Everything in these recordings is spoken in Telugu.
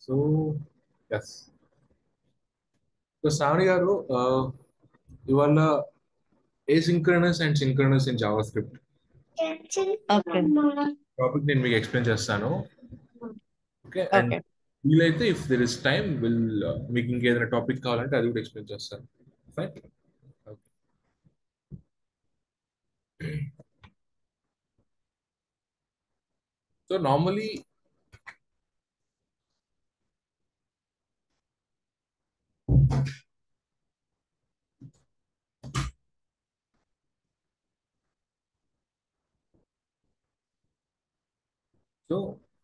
సో ఎస్ సో శ్రావణి గారు ఆ, ఇవాళ ఏసింక్రనస్ and synchronous in Java script okay topic నేను మీకు ఎక్స్ప్లెయిన్ చేస్తాను ఓకే అండ్ ఓకే వీలైతే if there is time will మీకు ఇంకేదైనా టాపిక్ కావాలంటే అది కూడా ఎక్స్ప్లెయిన్ చేస్తాను fine so normally so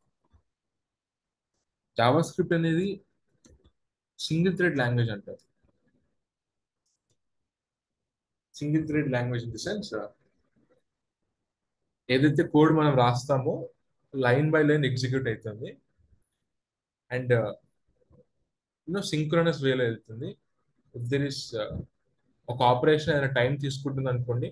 JavaScript అనేది సింగిల్ థ్రెడ్ లాంగ్వేజ్ అంటారు single thread language in the sense ఏదైతే కోడ్ మనం రాస్తామో లైన్ బై లైన్ ఎగ్జిక్యూట్ అవుతుంది అండ్ యూనో సింక్రోనస్ వేలో వెళ్తుంది ఇఫ్ దెర్ ఇస్ ఒక ఆపరేషన్ ఏదైనా టైం తీసుకుంటుంది అనుకోండి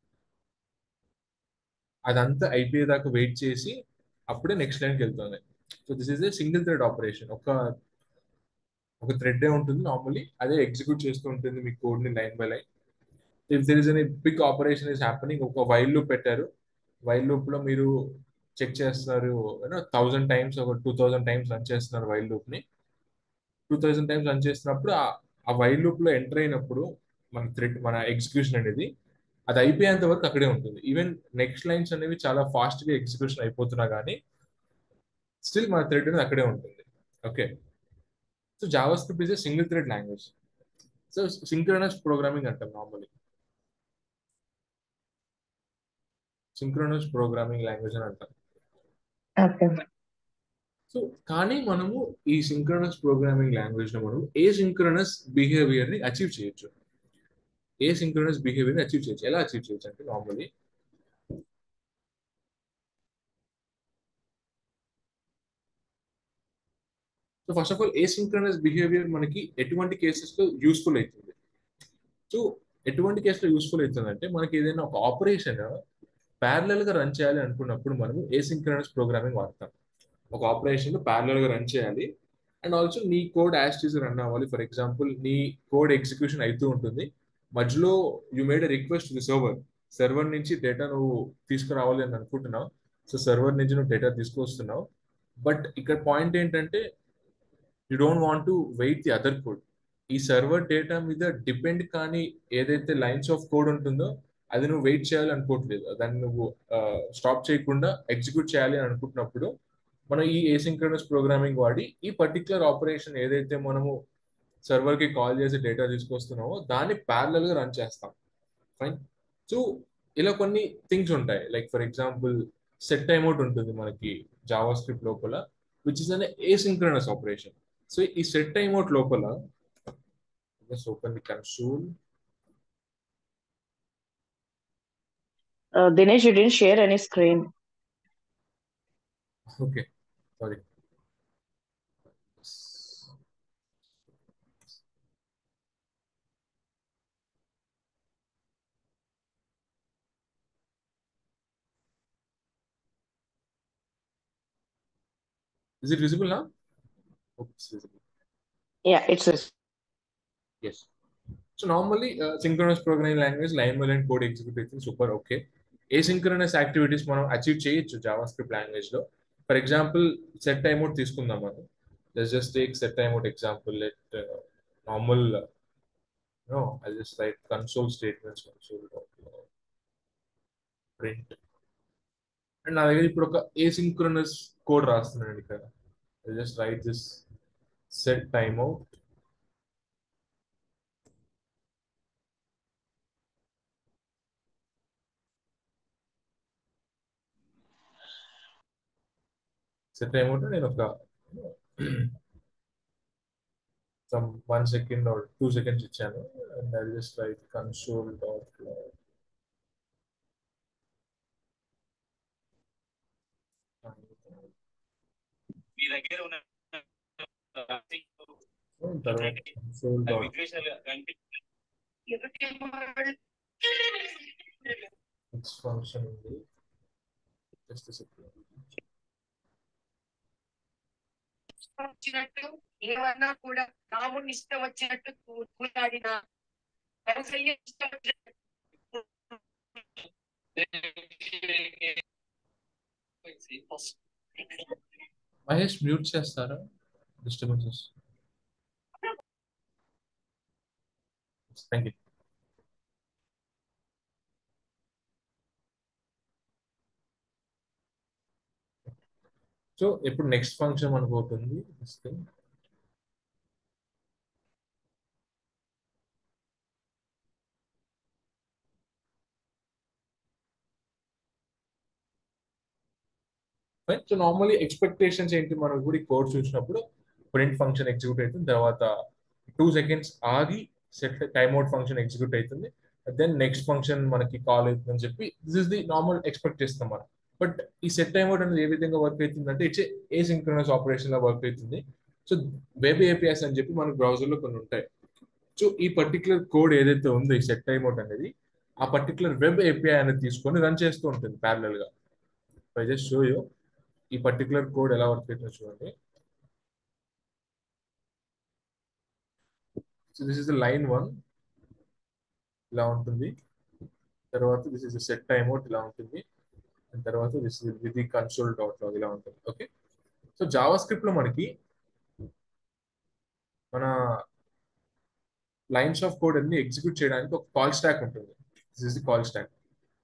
అదంతా అయిపోయేదాకా వెయిట్ చేసి అప్పుడే నెక్స్ట్ లైన్కి వెళ్తుంది so this is a single thread operation ఒక ఒక థ్రెడ్ ఉంటుంది నార్మలీ అదే ఎగ్జిక్యూట్ చేస్తూ ఉంటుంది మీ కోడ్ని line by line if there is any big operation is happening ఒక వైల్ లూప్ పెట్టారు వైల్ లూప్ లో మీరు చెక్ చేస్తున్నారు థౌసండ్ టైమ్స్ ఒక టూ థౌసండ్ టైమ్స్ రన్ చేస్తున్నారు వైల్ లూప్ ని టూ థౌసండ్ టైమ్స్ రన్ చేస్తున్నప్పుడు ఆ- ఆ వైల్ లూప్ లో ఎంటర్ అయినప్పుడు మన థ్రెడ్ మన ఎగ్జిక్యూషన్ అనేది అది అయిపోయేంత వరకు అక్కడే ఉంటుంది ఈవెన్ నెక్స్ట్ లైన్స్ అనేవి చాలా ఫాస్ట్ గా ఎగ్జిక్యూషన్ అయిపోతున్నా కానీ స్టిల్ మన థ్రెడ్ అనేది అక్కడే ఉంటుంది okay so JavaScript is a single thread language so synchronous programming అంటాం నార్మలీ సింక్రోనస్ ప్రోగ్రామింగ్ లాంగ్వేజ్ అని అంటాం ఓకే సో కానీ మనము ఈ సింక్రోనస్ ప్రోగ్రామింగ్ లాంగ్వేజ్ లో మనం ఏ సింక్రోనస్ బిహేవియర్ ని అచీవ్ చేయొచ్చు ఏ సింక్రోనస్ బిహేవియర్ ని అచీవ్ చేయొచ్చు ఎలా అచీవ్ చేయొచ్చు అంటే normally so first of all asynchronous behaviour మనకి ఎటువంటి కేసెస్ లో యూస్ఫుల్ అవుతుంది సో ఎటువంటి కేసులో యూస్ఫుల్ అవుతుందంటే మనకి ఏదైనా ఒక ఆపరేషన్ ప్యారలల్ గా రన్ చేయాలి అనుకున్నప్పుడు మనము ఏ సింక్రోనస్ ప్రోగ్రామింగ్ వాడతాం ఒక ఆపరేషన్ ప్యారలల్ గా రన్ చేయాలి అండ్ ఆల్సో నీ కోడ్ యాస్టీస్ రన్ అవ్వాలి ఫర్ ఎగ్జాంపుల్ నీ కోడ్ ఎగ్జిక్యూషన్ అవుతూ ఉంటుంది మధ్యలో you made a request to server server నుంచి డేటా నువ్వు తీసుకురావాలి అని అనుకుంటున్నావు సో సర్వర్ నుంచి నువ్వు డేటా తీసుకొస్తున్నావు బట్ ఇక్కడ పాయింట్ ఏంటంటే you don't want to wait the other code ఈ సర్వర్ డేటా మీద డిపెండ్ కానీ ఏదైతే లైన్స్ ఆఫ్ కోడ్ ఉంటుందో అది నువ్వు వెయిట్ చేయాలి అనుకోవట్లేదు దాన్ని నువ్వు స్టాప్ చేయకుండా ఎగ్జిక్యూట్ చేయాలి అని అనుకుంటున్నప్పుడు మనం ఈ ఏసింక్రనస్ ప్రోగ్రామింగ్ వాడి ఈ పర్టికులర్ ఆపరేషన్ ఏదైతే మనము సర్వర్ కి కాల్ చేసి డేటా తీసుకొస్తున్నామో దాన్ని ప్యారలల్ గా రన్ చేస్తాం ఫైన్ సో ఇలా కొన్ని థింగ్స్ ఉంటాయి like for example set time out ఉంటుంది మనకి జావా స్క్రిప్ట్ లోపల which is an asynchronous operation so ఈ సెట్ టైమ్ అవుట్ లోపల just open the console Uh, Dinesh, you didn't share any screen. Okay sorry is it visible నా okay visible Yeah, it's this. Yes. So normally, uh, synchronous programming language, line by line code execute అయితే సూపర్ ఓకే asynchronous యాక్టివిటీస్ మనం అచీవ్ చేయొచ్చు జావా స్క్రిప్ట్ లాంగ్వేజ్ లో for example set time out తీసుకుందాం మనం let's just take set time out example let normal no I just write console statements console print and నా దగ్గర ఇప్పుడు ఒక ఏసింక్రోనస్ కోడ్ రాస్తున్నాను ఇక్కడ I just write this set time out set time out నేను ఒక some one second or two seconds ఇచ్చాను and I'll just write console dot log. మీ దగ్గర ఉన్న తర్వాత console dot విగ్రేషాలు కనిపి next function ఉంది just a second వచ్చినట్టు ఏమన్నా కూడా రాముని ఇష్టం వచ్చినట్టు కూలాడిన కౌసల్య ఇష్టం వచ్చినట్టు మహేష్ మ్యూట్ చేస్తారా డిస్టర్బెన్సెస్ థ్యాంక్ యూ సో ఇప్పుడు నెక్స్ట్ ఫంక్షన్ మనకు అవుతుంది సో నార్మల్లీ ఎక్స్పెక్టేషన్స్ ఏంటి మనం కూడా ఈ కోడ్ చూసినప్పుడు ప్రింట్ ఫంక్షన్ ఎగ్జిక్యూట్ అవుతుంది తర్వాత టూ సెకండ్స్ ఆగి set time out function execute అవుతుంది దెన్ నెక్స్ట్ ఫంక్షన్ మనకి కాల్ అవుతుందని చెప్పి this is the normal expect చేస్తాం మనం బట్ ఈ సెట్ టైమ్ అవుట్ అనేది ఏ విధంగా వర్క్ అవుతుంది అంటే ఇట్స్ ఏ సింక్రనస్ ఆపరేషన్ లా వర్క్ అవుతుంది సో వెబ్ ఏపీఎస్ అని చెప్పి మన బ్రౌజర్ లో కొన్ని ఉంటాయి సో ఈ పర్టికులర్ కోడ్ ఏదైతే ఉందో ఈ సెట్ టైమ్ అవుట్ అనేది ఆ పర్టికులర్ వెబ్ ఏపీఐ అనేది తీసుకొని రన్ చేస్తూ ఉంటుంది ప్యారలల్ గా ఐ జస్ట్ షో యూ ఈ పర్టికులర్ కోడ్ ఎలా వర్క్ అవుతుందో చూడండి so this is the line one ఇలా ఉంటుంది తర్వాత this is set time out ఇలా ఉంటుంది తర్వాత this is with console dot log ఇలా ఉంటుంది ఓకే సో జావా స్క్రిప్ట్ లో మనకి మన లైన్స్ ఆఫ్ కోడ్ అన్ని ఎగ్జిక్యూట్ చేయడానికి ఒక కాల్ స్టాక్ ఉంటుంది this is the call stack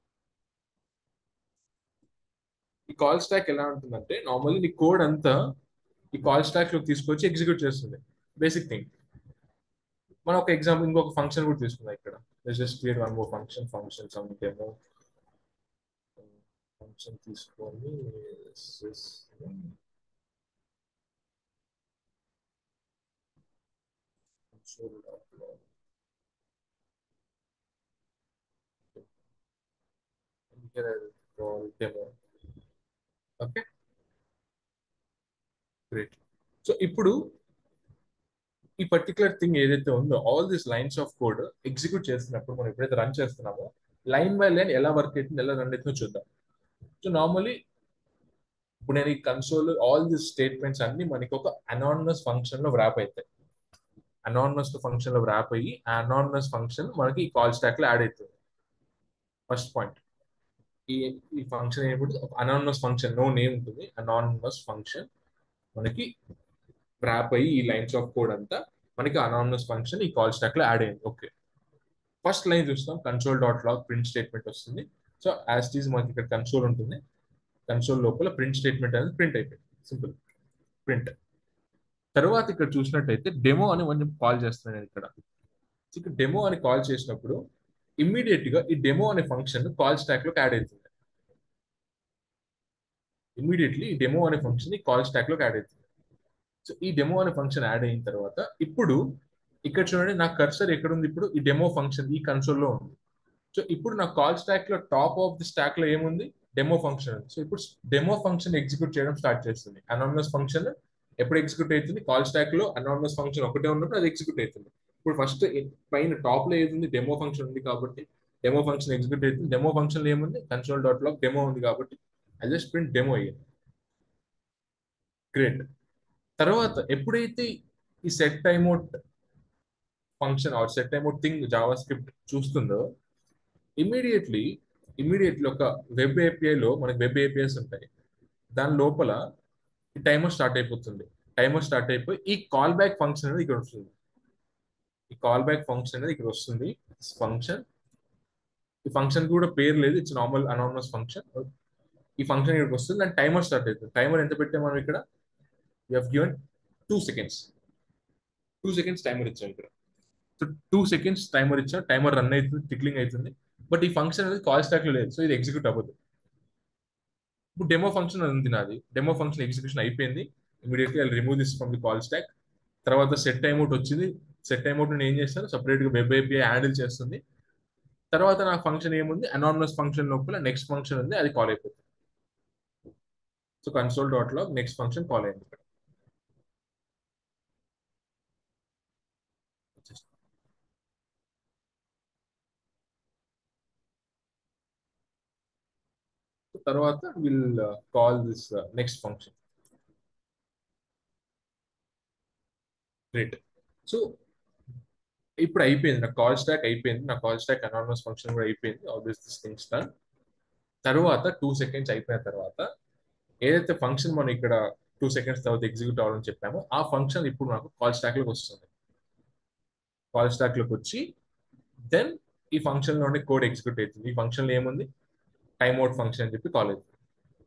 ఈ కాల్ స్టాక్ ఎలా ఉంటుందంటే నార్మల్లీ నీ కోడ్ అంతా ఈ కాల్ స్టాక్ లో తీసుకొచ్చి ఎగ్జిక్యూట్ చేస్తుంది బేసిక్ థింగ్ మనం ఒక ఎగ్జాంపుల్ ఇంకొక ఫంక్షన్ కూడా తీసుకుందాం ఇక్కడ just create one more function function some demo function తీసుకొని డెమో ఓకే గ్రేట్ సో ఇప్పుడు ఈ పర్టికులర్ థింగ్ ఏదైతే ఉందో all this lines of code execute చేస్తున్నప్పుడు మనం ఎప్పుడైతే రన్ చేస్తున్నామో లైన్ బై లైన్ ఎలా వర్క్ అవుతుంది ఎలా రన్ అవుతుందో చూద్దాం సో నార్మలీ ఇప్పుడు నేను ఈ కన్సోల్ ఆల్ దిస్ స్టేట్మెంట్స్ అన్ని మనకి ఒక అనానమస్ ఫంక్షన్ లో వ్రాప్ అవుతాయి అనానమస్ ఫంక్షన్ లో వ్రాప్ అయ్యి ఆ అనానమస్ ఫంక్షన్ మనకి ఈ కాల్ స్టాక్ లో యాడ్ అవుతుంది ఫస్ట్ పాయింట్ ఈ ఈ ఫంక్షన్ ఏంటంటే అనానమస్ ఫంక్షన్ నో నేమ్ ఉంటుంది అనానమస్ ఫంక్షన్ మనకి వ్రాప్ అయ్యి ఈ లైన్స్ ఆఫ్ కోడ్ అంతా మనకి అనానమస్ ఫంక్షన్ ఈ కాల్ స్టాక్ లో యాడ్ అయింది ఓకే ఫస్ట్ లైన్ చూస్తాం console dot log print statement వస్తుంది సో యాజ్ ఈజ్ మనకి ఇక్కడ కన్సోల్ ఉంటుంది కన్సోల్ లోపల ప్రింట్ స్టేట్మెంట్ అనేది ప్రింట్ అయిపోయింది సింపుల్ ప్రింట్ తర్వాత ఇక్కడ చూసినట్టయితే డెమో అని కొంచెం కాల్ చేస్తున్నాను నేను ఇక్కడ ఇక్కడ డెమో అని కాల్ చేసినప్పుడు ఇమ్మీడియట్ గా ఈ డెమో అనే ఫంక్షన్ కాల్ స్టాక్ లోకి యాడ్ అవుతుంది ఇమ్మీడియట్లీ ఈ డెమో అనే ఫంక్షన్ ఈ కాల్ స్టాక్ లోకి యాడ్ అవుతుంది సో ఈ డెమో అనే ఫంక్షన్ యాడ్ అయిన తర్వాత ఇప్పుడు ఇక్కడ చూడండి నా కర్సర్ ఎక్కడ ఉంది ఇప్పుడు ఈ డెమో ఫంక్షన్ ఈ కన్సోల్ లో ఉంది సో ఇప్పుడు నా కాల్ స్టాక్ లో టాప్ ఆఫ్ ది స్టాక్ లో ఏముంది డెమో ఫంక్షన్ ఉంది సో ఇప్పుడు డెమో ఫంక్షన్ ఎగ్జిక్యూట్ చేయడం స్టార్ట్ చేస్తుంది అనానమస్ ఫంక్షన్ ఎప్పుడు ఎగ్జిక్యూట్ అవుతుంది కాల్ స్టాక్ లో అనానమస్ ఫంక్షన్ ఒకటే ఉన్నప్పుడు అది ఎగ్జిక్యూట్ అవుతుంది ఇప్పుడు ఫస్ట్ పైన టాప్ లో ఏది డెమో ఫంక్షన్ ఉంది కాబట్టి డెమో ఫంక్షన్ ఎగ్జిక్యూట్ అవుతుంది డెమో ఫంక్షన్ లో ఏముంది కన్సోల్ డాట్ లాగ్ డెమో ఉంది కాబట్టి అది జస్ట్ ప్రింట్ డెమో అయ్యింది గ్రేట్ తర్వాత ఎప్పుడైతే ఈ set timeout function or set timeout thing JavaScript చూస్తుందో ఇమీడియట్లీ ఇమీడియట్లీ ఒక వెబ్ ఏపీఐలో మనకి వెబ్ ఏపీఐస్ ఉంటాయి దాని లోపల ఈ టైమర్ స్టార్ట్ అయిపోతుంది టైమర్ స్టార్ట్ అయిపోయి ఈ కాల్ బ్యాక్ ఫంక్షన్ అనేది ఇక్కడ వస్తుంది ఈ కాల్ బ్యాక్ ఫంక్షన్ అనేది ఇక్కడ వస్తుంది ఫంక్షన్ ఈ ఫంక్షన్ కూడా పేరు లేదు ఇట్స్ నార్మల్ అనానమస్ ఫంక్షన్ ఈ ఫంక్షన్ ఇక్కడికి వస్తుంది అండ్ టైమర్ స్టార్ట్ అవుతుంది టైమర్ ఎంత పెట్టాం మనం ఇక్కడ you have given two seconds two seconds timer ఇచ్చాం ఇక్కడ సో టూ సెకండ్స్ టైమర్ ఇచ్చాం టైమర్ రన్ అవుతుంది టిక్లింగ్ అవుతుంది బట్ ఈ ఫంక్షన్ అనేది కాల్ స్టాక్ లో లేదు సో ఇది ఎగ్జిక్యూట్ అవ్వదు ఇప్పుడు డెమో ఫంక్షన్ ఉంది నాది డెమో ఫంక్షన్ ఎగ్జిక్యూషన్ అయిపోయింది immediately I remove this from the call stack తర్వాత సెట్ టైమ్అవుట్ వచ్చింది సెట్ టైమ్అవుట్ నేను ఏం చేస్తాను సపరేట్ గా వెబ్ ఏపీఐ హ్యాండిల్ చేస్తుంది తర్వాత నా ఫంక్షన్ ఏముంది అనానమస్ ఫంక్షన్ లోపల నెక్స్ట్ ఫంక్షన్ ఉంది అది కాల్ అయిపోతుంది so console dot log next function call అయింది ఇక్కడ తర్వాత will call this next function great so ఇప్పుడు అయిపోయింది నా కాల్ స్టాక్ అయిపోయింది నా కాల్ స్టాక్ అనానమస్ ఫంక్షన్ కూడా అయిపోయింది all this this things done తర్వాత టూ సెకండ్స్ అయిపోయిన తర్వాత ఏదైతే ఫంక్షన్ మనం ఇక్కడ టూ సెకండ్స్ తర్వాత ఎగ్జిక్యూట్ అవ్వాలని చెప్పామో ఆ ఫంక్షన్ ఇప్పుడు నాకు కాల్ స్టాక్ లోకి వస్తుంది కాల్ స్టాక్ లోకి వచ్చి దెన్ ఈ ఫంక్షన్ లోనే కోడ్ ఎగ్జిక్యూట్ అవుతుంది ఈ ఫంక్షన్ లో ఏముంది టైమ్ అవుట్ ఫంక్షన్ అని చెప్పి కాల్ అవుతుంది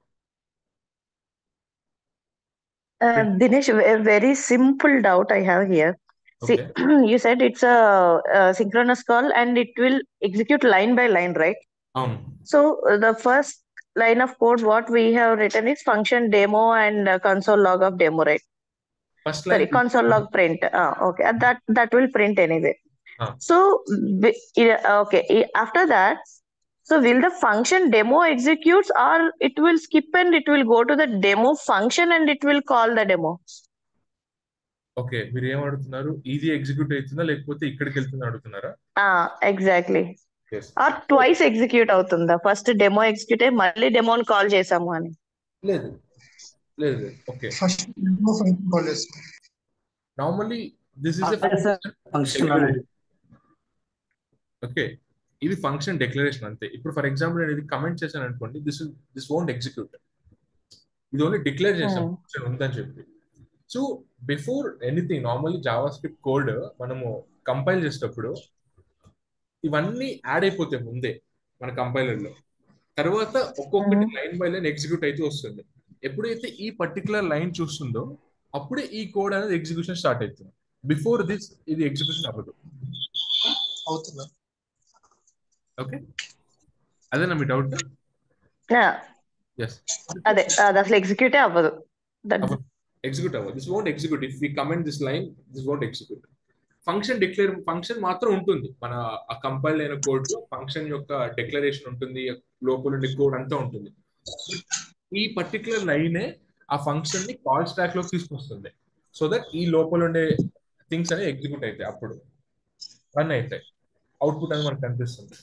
Uh, Dinesh, a very simple doubt I have here. See, okay you said it's a, a synchronous call and it will execute line by line, right? అవును So uh, the first line of code what we have written is function demo and uh, console log of demo, right? First Sorry, line console log print. Ah, okay, and that that will print anyway. Ah. So b- yeah, okay, i- after that, so will the function demo executes or it will skip and it will go to the demo function and it will call the demo? Okay మీరు ఏం అడుగుతున్నారు ఇది ఎగ్జిక్యూట్ అవుతుందా లేకపోతే ఇక్కడికి వెళ్తుందా అడుగుతున్నారా Ah, exactly. Yes or twice execute అవుతుందా ఫస్ట్ డెమో ఎగ్జిక్యూట్ అయ్యి మళ్ళీ డెమోని కాల్ చేసాము అని లేదు లేదు లేదు okay first demo function call చేస్తాం నార్మల్లీ దిస్ ఇస్ అదే సార్ ఫంక్షన్ అనేది ఓకే ఇది ఫంక్షన్ డెక్లరేషన్ అంతే ఇప్పుడు ఫర్ ఎగ్జాంపుల్ నేను ఇది కమెంట్ చేశాను అనుకోండి దిస్ దిస్ వోంట్ ఎగ్జిక్యూట్ ఇది ఓన్లీ డిక్లేర్ చేసాం Hmm. ఫంక్షన్ ఉందని చెప్పి so before anything normally JavaScript code మనము కంపైల్ చేసేటప్పుడు ఇవన్నీ యాడ్ అయిపోతాయి ముందే మన కంపైలర్ లో తర్వాత ఒక్కొక్కటి Mhm. Line by line execute అయితే వస్తుంది ఎప్పుడైతే ఈ పర్టికులర్ లైన్ చూస్తుందో అప్పుడే ఈ కోడ్ అనేది ఎగ్జిక్యూషన్ స్టార్ట్ అవుతుంది బిఫోర్ దిస్ ఇది ఎగ్జిక్యూషన్ అవ్వదు అవుతుందా ఓకే అదేనా మీ డౌట్ Yeah, ఎస్ అదే అది అసలు ఎగ్జిక్యూటే అవ్వదు దట్ అవ్వదు. ఎగ్జిక్యూట్ అవ్వదు this won't execute if we comment this line this won't execute function declare function మాత్రం ఉంటుంది మన ఆ కంపైల్ అయిన కోడ్ లో ఫంక్షన్ యొక్క డిక్లరేషన్ ఉంటుంది లోపల ఉండే కోడ్ అంతా ఉంటుంది ఈ పర్టికులర్ లైనే ఆ ఫంక్షన్ ని కాల్ స్టాక్ లోకి తీసుకొస్తుంది సో దట్ ఈ లోపల ఉండే థింగ్స్ అనేవి ఎగ్జిక్యూట్ అవుతాయి అప్పుడు రన్ అవుతాయి అవుట్పుట్ అనేది మనకు కనిపిస్తుంది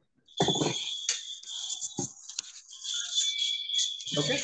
ఓకే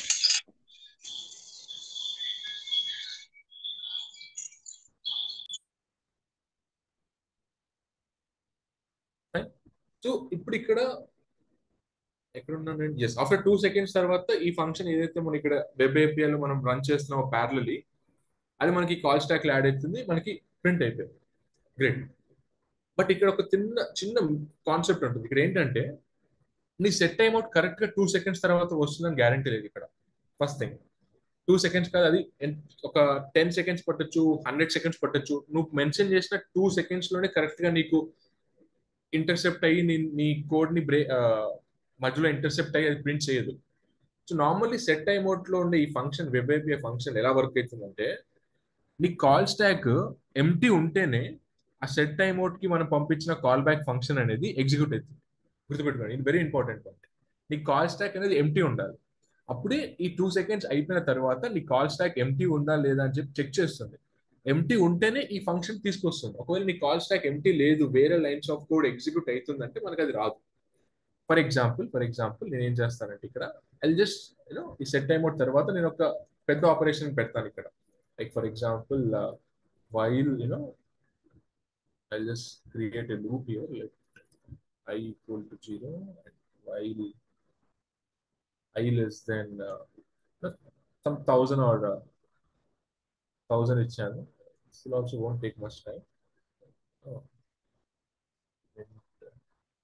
సో ఇప్పుడు ఇక్కడ ఎక్కడ ఉన్నాను ఎస్ ఆఫ్టర్ టూ సెకండ్స్ తర్వాత ఈ ఫంక్షన్ ఏదైతే మనం ఇక్కడ వెబ్ ఏపీఐలో మనం రన్ చేస్తున్నామో ప్యారలీ అది మనకి కాల్ స్టాక్ యాడ్ అవుతుంది మనకి ప్రింట్ అయిపోయింది గ్రేట్ బట్ ఇక్కడ ఒక చిన్న చిన్న కాన్సెప్ట్ ఉంటుంది ఇక్కడ ఏంటంటే నీ సెట్ టైం అవుట్ కరెక్ట్ గా టూ సెకండ్స్ తర్వాత వస్తుందని గ్యారంటీ లేదు ఇక్కడ ఫస్ట్ థింగ్ టూ సెకండ్స్ కాదు అది ఎన్- ఒక టెన్ సెకండ్స్ పట్టొచ్చు హండ్రెడ్ సెకండ్స్ పట్టొచ్చు నువ్వు మెన్షన్ చేసిన టూ సెకండ్స్ లోనే కరెక్ట్ గా నీకు ఇంటర్సెప్ట్ అయ్యి నీ నీ కోడ్ ని బ్రే ఆ, మధ్యలో ఇంటర్సెప్ట్ అయ్యి అది ప్రింట్ చేయదు so normally set time out లో ఉండే ఈ ఫంక్షన్ వెబ్ ఏపీఐ ఫంక్షన్ ఎలా వర్క్ అవుతుందంటే నీ కాల్ స్టాక్ ఎంటీ ఉంటేనే ఆ సెట్ టైమ్ అవుట్ కి మనం పంపించిన కాల్ బ్యాక్ ఫంక్షన్ అనేది ఎగ్జిక్యూట్ అవుతుంది గుర్తుపెట్టుకోండి ఇది వెరీ ఇంపార్టెంట్ పాయింట్ నీ కాల్ స్టాక్ అనేది ఎంటీ ఉండాలి అప్పుడే ఈ టూ సెకండ్స్ అయిపోయిన తర్వాత నీ కాల్ స్టాక్ ఎంటీ ఉందా లేదా అని చెప్పి చెక్ చేస్తుంది ఎంటీ ఉంటేనే ఈ ఫంక్షన్ తీసుకొస్తుంది ఒకవేళ నీ కాల్ స్టాక్ ఎంటీ లేదు వేరే లైన్స్ ఆఫ్ కోడ్ ఎగ్జిక్యూట్ అవుతుందంటే మనకి అది రాదు ఫర్ ఎగ్జాంపుల్ ఫర్ ఎగ్జాంపుల్ నేను ఏం చేస్తానంటే ఇక్కడ ఐ జస్ట్ యూనో ఈ సెట్ టైమ్ అవుట్ తర్వాత నేను ఒక పెద్ద ఆపరేషన్ పెడతాను ఇక్కడ like for example while you know I just create a loop here like i equal to 0 and while i less than uh, some thousand or uh, thousand ఇచ్చాను this will also won't take much time oh. and, uh,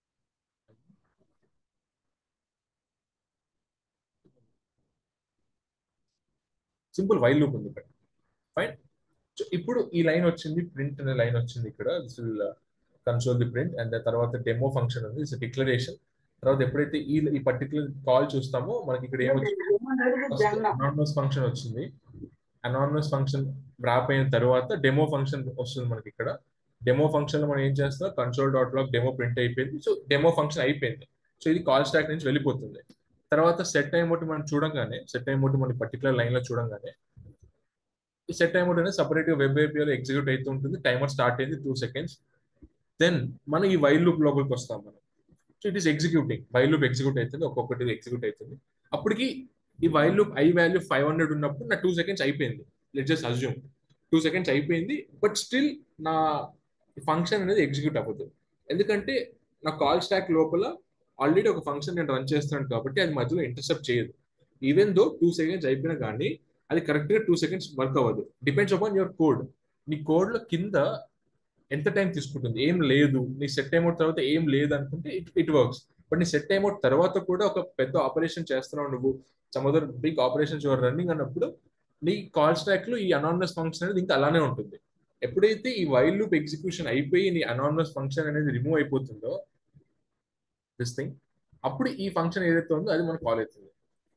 simple while loop ఉంది ఇక్కడ ఫైన్ సో ఇప్పుడు ఈ లైన్ వచ్చింది ప్రింట్ అనే లైన్ వచ్చింది ఇక్కడ this will console the print and తర్వాత డెమో ఫంక్షన్ ఉంది ఇట్స్ డిక్లరేషన్ తర్వాత ఎప్పుడైతే ఈ ఈ పర్టికులర్ కాల్ చూస్తామో మనకి ఇక్కడ ఏమొచ్చింది అనానమస్ ఫంక్షన్ వచ్చింది అనానమస్ ఫంక్షన్ ర్యాప్ అయిన తర్వాత డెమో ఫంక్షన్ వస్తుంది మనకి ఇక్కడ డెమో ఫంక్షన్ లో మనం ఏం చేస్తాం console dot log demo print అయిపోయింది సో డెమో ఫంక్షన్ అయిపోయింది సో ఇది కాల్ స్టాక్ నుంచి వెళ్ళిపోతుంది తర్వాత సెట్ టైం ఒకటి మనం చూడంగానే సెట్ టైం ఒకటి మన పర్టికులర్ లైన్ లో చూడంగానే ఈ సెట్ టైం ఒకటి అనేది సపరేట్ గా వెబ్ ఏపీఐలో ఎగ్జిక్యూట్ అవుతూ ఉంటుంది టైమర్ స్టార్ట్ అయింది టూ సెకండ్స్ దెన్ మనం ఈ వైల్ లూప్ లోపలికి వస్తాం మనం so it is executing while loop execute అవుతుంది ఒక్కొక్కటి ఎగ్జిక్యూట్ అవుతుంది అప్పటికి ఈ while loop I value five hundred ఉన్నప్పుడు నా టూ సెకండ్స్ అయిపోయింది let just assume two seconds అయిపోయింది బట్ స్టిల్ నా ఫంక్షన్ అనేది ఎగ్జిక్యూట్ అవ్వదు ఎందుకంటే నా కాల్ స్టాక్ లోపల ఆల్రెడీ ఒక ఫంక్షన్ నేను రన్ చేస్తున్నాను కాబట్టి అది మధ్యలో ఇంటర్సెప్ట్ చేయదు ఈవెన్ దో టూ సెకండ్స్ అయిపోయినా కానీ అది కరెక్ట్ గా టూ సెకండ్స్ వర్క్ అవ్వదు డిపెండ్స్ అపాన్ యువర్ కోడ్ నీ కోడ్ లో కింద ఎంత టైం తీసుకుంటుంది ఏం లేదు నీ సెట్ టైం అవుట్ తర్వాత ఏం లేదు అనుకుంటే ఇట్ ఇట్ వర్క్స్ బట్ నీ సెట్ టైం అవుట్ తర్వాత కూడా ఒక పెద్ద ఆపరేషన్ చేస్తున్నావు నువ్వు some other big operations your running అన్నప్పుడు నీ కాల్ స్టాక్ లో ఈ అనానమస్ ఫంక్షన్ అనేది ఇంకా అలానే ఉంటుంది ఎప్పుడైతే ఈ వైల్ లూప్ ఎగ్జిక్యూషన్ అయిపోయి నీ అనానమస్ ఫంక్షన్ అనేది రిమూవ్ అయిపోతుందో దిస్ థింగ్ అప్పుడు ఈ ఫంక్షన్ ఏదైతే ఉందో అది మనకు కాల్ అవుతుంది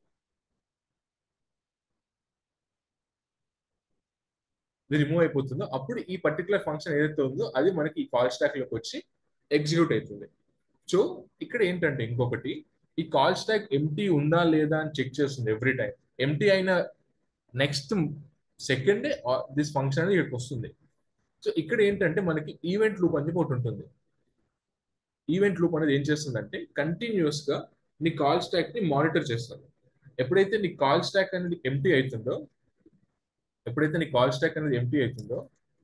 ఇది రిమూవ్ అయిపోతుందో అప్పుడు ఈ పర్టికులర్ ఫంక్షన్ ఏదైతే ఉందో అది మనకి ఈ కాల్ స్టాక్ లోకి వచ్చి ఎగ్జిక్యూట్ అవుతుంది సో ఇక్కడ ఏంటంటే ఇంకొకటి ఈ కాల్ స్టాక్ ఎంటీ ఉందా లేదా అని చెక్ చేస్తుంది ఎవ్రీ టైం ఎంటీ అయిన నెక్స్ట్ సెకండ్ దిస్ ఫంక్షన్ అనేది ఇక్కడికి వస్తుంది సో ఇక్కడ ఏంటంటే మనకి ఈవెంట్ లూప్ అని చెప్పి ఒకటి ఉంటుంది ఈవెంట్ లూప్ అనేది ఏం చేస్తుందంటే కంటిన్యూస్ గా నీ కాల్ స్టాక్ ని మానిటర్ చేస్తుంది ఎప్పుడైతే నీ కాల్ స్టాక్ అనేది ఎంటీ అవుతుందో ఎప్పుడైతే నీ కాల్ స్టాక్ అనేది ఎంటీ అవుతుందో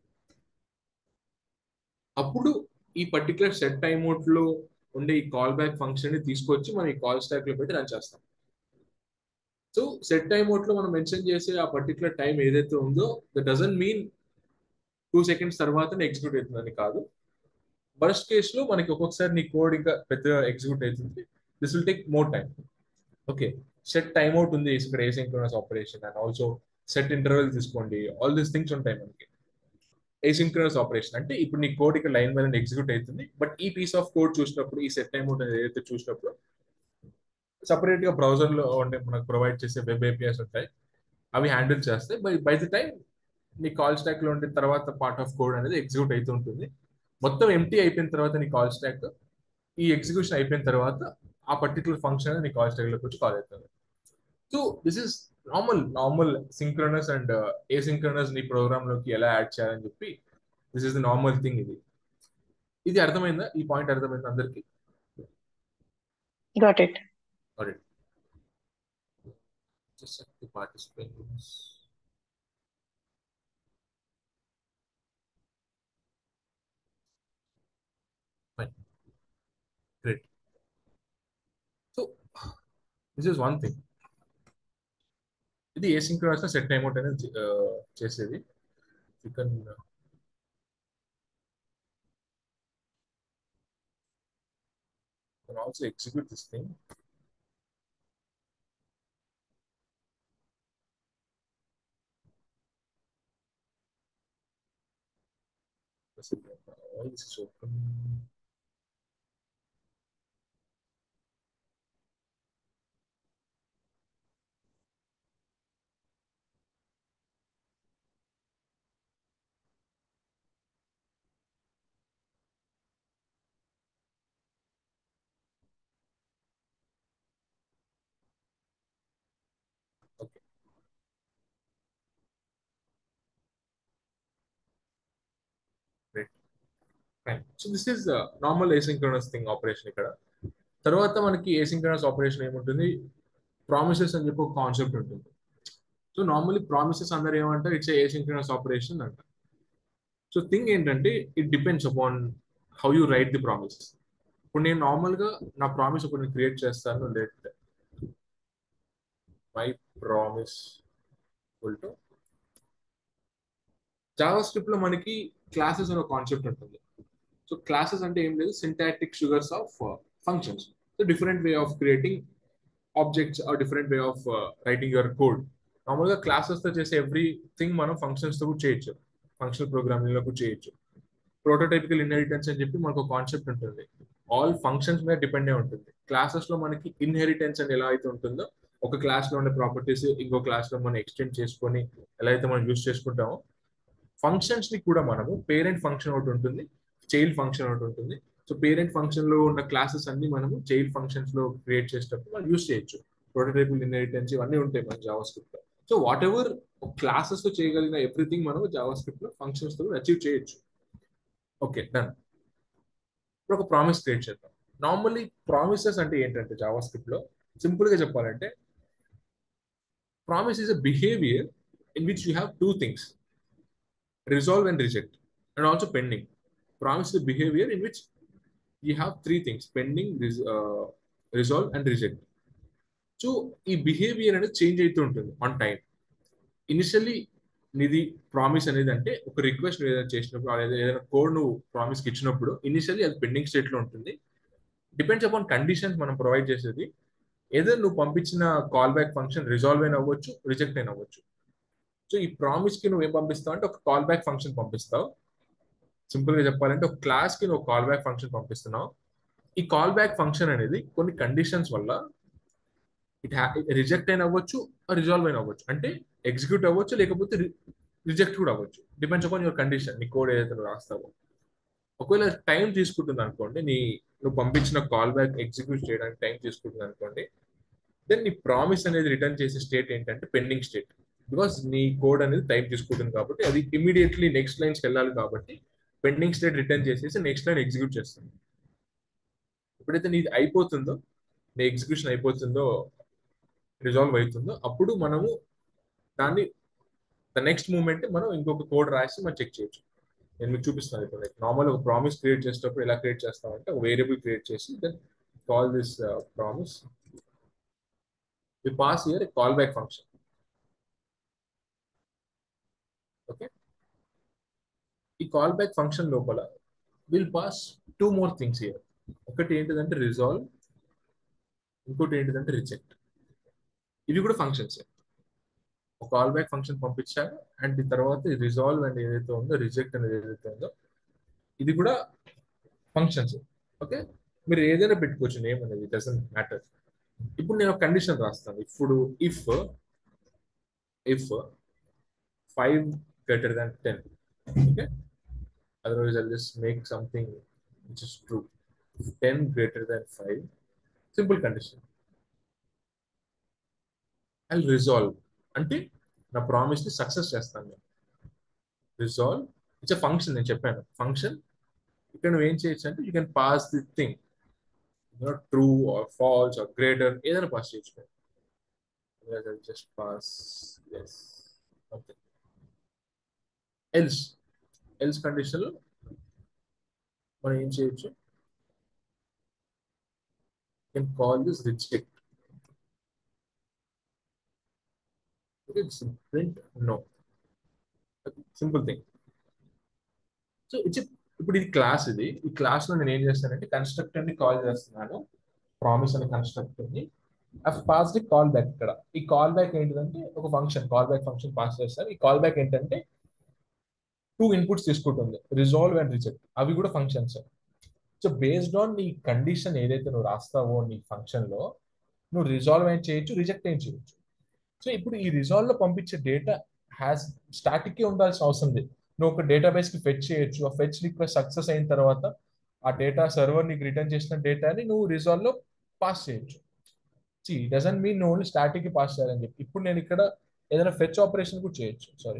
అప్పుడు ఈ పర్టికులర్ సెట్ టైమ్ అవుట్ లో ఉండే ఈ కాల్ బ్యాక్ ఫంక్షన్ ని తీసుకొచ్చి మనం ఈ కాల్ స్టాక్ లో పెట్టి రన్ చేస్తాం సో సెట్ టైమ్ అవుట్ లో మనం మెన్షన్ చేసే ఆ పర్టికులర్ టైం ఏదైతే ఉందో that doesn't mean two seconds తర్వాత ఎగ్జిక్యూట్ అవుతుందని కాదు బర్స్ట్ కేస్ లో మనకి ఒక్కొక్కసారి నీ కోడ్ ఇంకా పెద్దగా ఎగ్జిక్యూట్ అవుతుంది this will take more time okay set time out ఉంది ఇక్కడ asynchronous operation and also set interval తీసుకోండి ఆల్ దీస్ థింగ్స్ ఉంటాయి మనకి ఏసింక్రోనస్ ఆపరేషన్ అంటే ఇప్పుడు నీ కోడ్ ఇక్కడ లైన్ బై లైన్ ఎగ్జిక్యూట్ అవుతుంది బట్ ఈ పీస్ ఆఫ్ కోడ్ చూసినప్పుడు ఈ సెట్ టైమ్ అవుట్ ఏదైతే చూసినప్పుడు సపరేట్ గా బ్రౌజర్ లో ఉండే మనకు ప్రొవైడ్ చేసే వెబ్ ఏపీఎస్ ఉంటాయి అవి హ్యాండిల్ చేస్తాయి బై బై ది టైం నీ కాల్ స్టాక్ లో ఉండే తర్వాత పార్ట్ ఆఫ్ కోడ్ అనేది ఎగ్జిక్యూట్ అవుతూ ఉంటుంది మొత్తం ఎంటీ అయిపోయిన తర్వాత నీ కాల్ స్టాక్ ఈ ఎగ్జిక్యూషన్ అయిపోయిన తర్వాత ఆ పర్టికులర్ ఫంక్షన్ నీ కాల్ స్టాక్ లోకి వచ్చి కాల్ అవుతుంది so this is normal normal synchronous and asynchronous నీ ప్రోగ్రామ్ లోకి ఎలా యాడ్ చేయాలని చెప్పి this is the normal thing ఇది ఇది అర్థమైందా ఈ పాయింట్ అర్థమైందా అందరికి Got it. just check the participants fine great so this is one thing ఇది asynchronous set time out అనేది uh, చేసేది you can can also execute this thing Why this is open? Okay. Great. Fine. So this is uh, normal asynchronous thing operation ఇక్కడ తర్వాత మనకి asynchronous ఆపరేషన్ ఏముంటుంది ప్రామిసెస్ అని చెప్పి ఒక కాన్సెప్ట్ ఉంటుంది సో నార్మల్లీ ప్రామిసెస్ అందరు ఏమంటారు ఇట్స్ asynchronous ఆపరేషన్ అంటారు సో థింగ్ ఏంటంటే it depends upon how you write the promise ఇప్పుడు నేను నార్మల్గా నా ప్రామిస్ ఒకటి క్రియేట్ చేస్తాను let my promise to JavaScript లో మనకి క్లాసెస్ అనే కాన్సెప్ట్ ఉంటుంది సో క్లాసెస్ అంటే ఏం లేదు syntactic sugars of functions so different way of creating objects or different way of writing your code నార్మల్గా క్లాసెస్ తో చేసే ఎవ్రీ థింగ్ మనం ఫంక్షన్స్ తో కూడా చేయొచ్చు ఫంక్షనల్ ప్రోగ్రామింగ్ లో కూడా చేయొచ్చు ప్రోటోటైపికల్ ఇన్హెరిటెన్స్ అని చెప్పి మనకు కాన్సెప్ట్ ఉంటుంది ఆల్ ఫంక్షన్స్ మీద డిపెండ్ అయి ఉంటుంది క్లాసెస్ లో మనకి ఇన్హెరిటెన్స్ అని ఎలా అయితే ఉంటుందో ఒక క్లాస్ లో ఉండే ప్రాపర్టీస్ ఇంకో క్లాస్ లో మనం ఎక్స్టెండ్ చేసుకొని ఎలా అయితే మనం యూస్ చేసుకుంటామో ఫంక్షన్స్ ని కూడా మనము పేరెంట్ ఫంక్షన్ ఒకటి ఉంటుంది చైల్డ్ ఫంక్షన్ ఒకటి ఉంటుంది సో పేరెంట్ ఫంక్షన్ లో ఉన్న క్లాసెస్ అన్ని మనము చైల్డ్ ఫంక్షన్స్ లో క్రియేట్ చేసేటప్పుడు మనం యూస్ చేయొచ్చు ప్రోటోటైపుల్ ఇన్హెరిటెన్స్ ఇవన్నీ ఉంటాయి మన జావా స్క్రిప్ట్ లో సో వాట్ ఎవర్ క్లాసెస్ తో చేయగలిగిన ఎవ్రీథింగ్ మనం జావా స్క్రిప్ట్ లో ఫంక్షన్స్ తో అచీవ్ చేయొచ్చు ఓకే డన్ ఇప్పుడు ఒక ప్రామిస్ క్రియేట్ చేద్దాం నార్మల్లీ ప్రామిసెస్ అంటే ఏంటంటే జావా స్క్రిప్ట్ లో సింపుల్ గా చెప్పాలంటే promise is a behaviour in which you have two things resolve and reject and also pending promise is behavior in which you have three things pending res- uh, resolve and reject so ఈ బిహేవియర్ అనేది చేంజ్ అవుతూ ఉంటుంది ఆన్ టైం ఇనిషియల్లీ నీది ప్రామిస్ అనేది అంటే ఒక రిక్వెస్ట్ ఏదైనా చేసినప్పుడు లేదా ఏదైనా కోడ్ నువ్వు ప్రామిస్ కి ఇచ్చినప్పుడు ఇనిషియల్లీ అది పెండింగ్ స్టేట్ లో ఉంటుంది డిపెండ్స్ అపాన్ కండిషన్స్ మనం ప్రొవైడ్ చేసేది ఏదో నువ్వు పంపించిన కాల్ బ్యాక్ ఫంక్షన్ రిజాల్వ్ అయిన అవ్వచ్చు రిజెక్ట్ అయిన అవ్వచ్చు సో ఈ ప్రామిస్ కి నువ్వు ఏం పంపిస్తావు అంటే ఒక కాల్ బ్యాక్ ఫంక్షన్ పంపిస్తావు సింపుల్ గా చెప్పాలంటే ఒక క్లాస్ కి నువ్వు కాల్ బ్యాక్ ఫంక్షన్ పంపిస్తున్నావు ఈ కాల్ బ్యాక్ ఫంక్షన్ అనేది కొన్ని కండిషన్స్ వల్ల ఇట్ రిజెక్ట్ అయిన అవ్వచ్చు రిజాల్వ్ అయిన అవ్వచ్చు అంటే ఎగ్జిక్యూట్ అవ్వచ్చు లేకపోతే రిజెక్ట్ కూడా అవ్వచ్చు డిపెండ్స్ అపాన్ యువర్ కండిషన్ నీ కోడ్ ఏదైతే నువ్వు రాస్తావో ఒకవేళ టైం తీసుకుంటుంది అనుకోండి నీ నువ్వు పంపించిన కాల్ బ్యాక్ ఎగ్జిక్యూట్ చేయడానికి టైం తీసుకుంటుంది అనుకోండి దెన్ నీ ప్రామిస్ అనేది రిటర్న్ చేసే స్టేట్ ఏంటంటే పెండింగ్ స్టేట్ బికాస్ నీ కోడ్ అనేది టైం తీసుకుంటుంది కాబట్టి అది ఇమీడియట్లీ నెక్స్ట్ లైన్స్కి వెళ్ళాలి కాబట్టి పెండింగ్ స్టేట్ రిటర్న్ చేసేసి నెక్స్ట్ లైన్ ఎగ్జిక్యూట్ చేస్తుంది ఎప్పుడైతే నీది అయిపోతుందో నీ ఎగ్జిక్యూషన్ అయిపోతుందో రిజాల్వ్ అవుతుందో అప్పుడు మనము దాన్ని ద నెక్స్ట్ మూమెంట్ మనం ఇంకొక కోడ్ రాసి మనం చెక్ చేయొచ్చు నేను మీకు చూపిస్తాను ఇప్పుడు నార్మల్ ఒక ప్రామిస్ క్రియేట్ చేసేటప్పుడు ఎలా క్రియేట్ చేస్తామంటే ఒక వేరియబుల్ క్రియేట్ చేసి then call this promise we pass here call back function okay ఈ కాల్ బ్యాక్ ఫంక్షన్ లోపల will pass two more things here ఒకటి ఏంటిదంటే రిజాల్వ్ ఇంకోటి ఏంటిదంటే రిజెక్ట్ ఇవి కూడా ఫంక్షన్స్ ఒక కాల్ బ్యాక్ ఫంక్షన్ పంపించాక అండ్ తర్వాత రిజాల్వ్ అండ్ ఏదైతే ఉందో రిజెక్ట్ అనేది ఏదైతే ఉందో ఇది కూడా ఫంక్షన్స్ ఓకే మీరు ఏదైనా పెట్టుకోవచ్చు నేమ్ అనేది డజంట్ మ్యాటర్ ఇప్పుడు నేను ఒక కండిషన్ రాస్తాను ఇప్పుడు if if five greater than ten okay otherwise I just make something which is true ten greater than five simple condition I resolve అంటే నా ప్రామిస్ ని సక్సెస్ చేస్తాను నేను రిజాల్వ్ ఇట్స్ అ ఫంక్షన్ నేను చెప్పాను ఫంక్షన్ ఇక్కడ నువ్వు ఏం చేయొచ్చు అంటే you can pass the thing true or false or greater ఏదైనా పాస్ చేయొచ్చు just pass yes okay else else condition లో మనం ఏం చేయొచ్చు can call this reject it's print no simple thing so it's ఇప్పుడు ఇది క్లాస్ ఇది ఈ క్లాస్ లో నేను ఏం చేస్తానంటే కన్స్ట్రక్టర్ ని కాల్ చేస్తున్నాను ప్రామిస్ అనే కన్స్ట్రక్టర్ ని పాస్ ది కాల్ బ్యాక్ ఇక్కడ ఈ కాల్ బ్యాక్ ఏంటిదంటే ఒక function call back function pass చేస్తారు ఈ కాల్ బ్యాక్ ఏంటంటే టూ ఇన్పుట్స్ తీసుకుంటుంది రిజాల్వ్ అండ్ రిజెక్ట్ అవి కూడా ఫంక్షన్స్ సో బేస్డ్ ఆన్ నీ కండిషన్ ఏదైతే నువ్వు రాస్తావో నీ ఫంక్షన్ లో నువ్వు రిజాల్వ్ ఏం చేయొచ్చు రిజెక్ట్ ఏం చేయొచ్చు సో ఇప్పుడు ఈ రిజాల్వ్ లో పంపించే డేటా హ్యాస్ స్టాటిక్ ఉండాల్సిన అవసరం లేదు నువ్వు ఒక డేటాబేస్ కి ఫెచ్ చేయొచ్చు ఆ ఫెచ్ రిక్వెస్ట్ సక్సెస్ అయిన తర్వాత ఆ డేటా సర్వర్ నీకు రిటర్న్ చేసిన డేటాని నువ్వు రిజాల్వ్ లో పాస్ చేయొచ్చు సి డజన్ మీన్ నువ్వు ఓన్లీ స్టాటిక్ కి పాస్ చేయాలని చెప్పి ఇప్పుడు నేను ఇక్కడ ఏదైనా ఫెచ్ ఆపరేషన్ కూడా చేయొచ్చు సారీ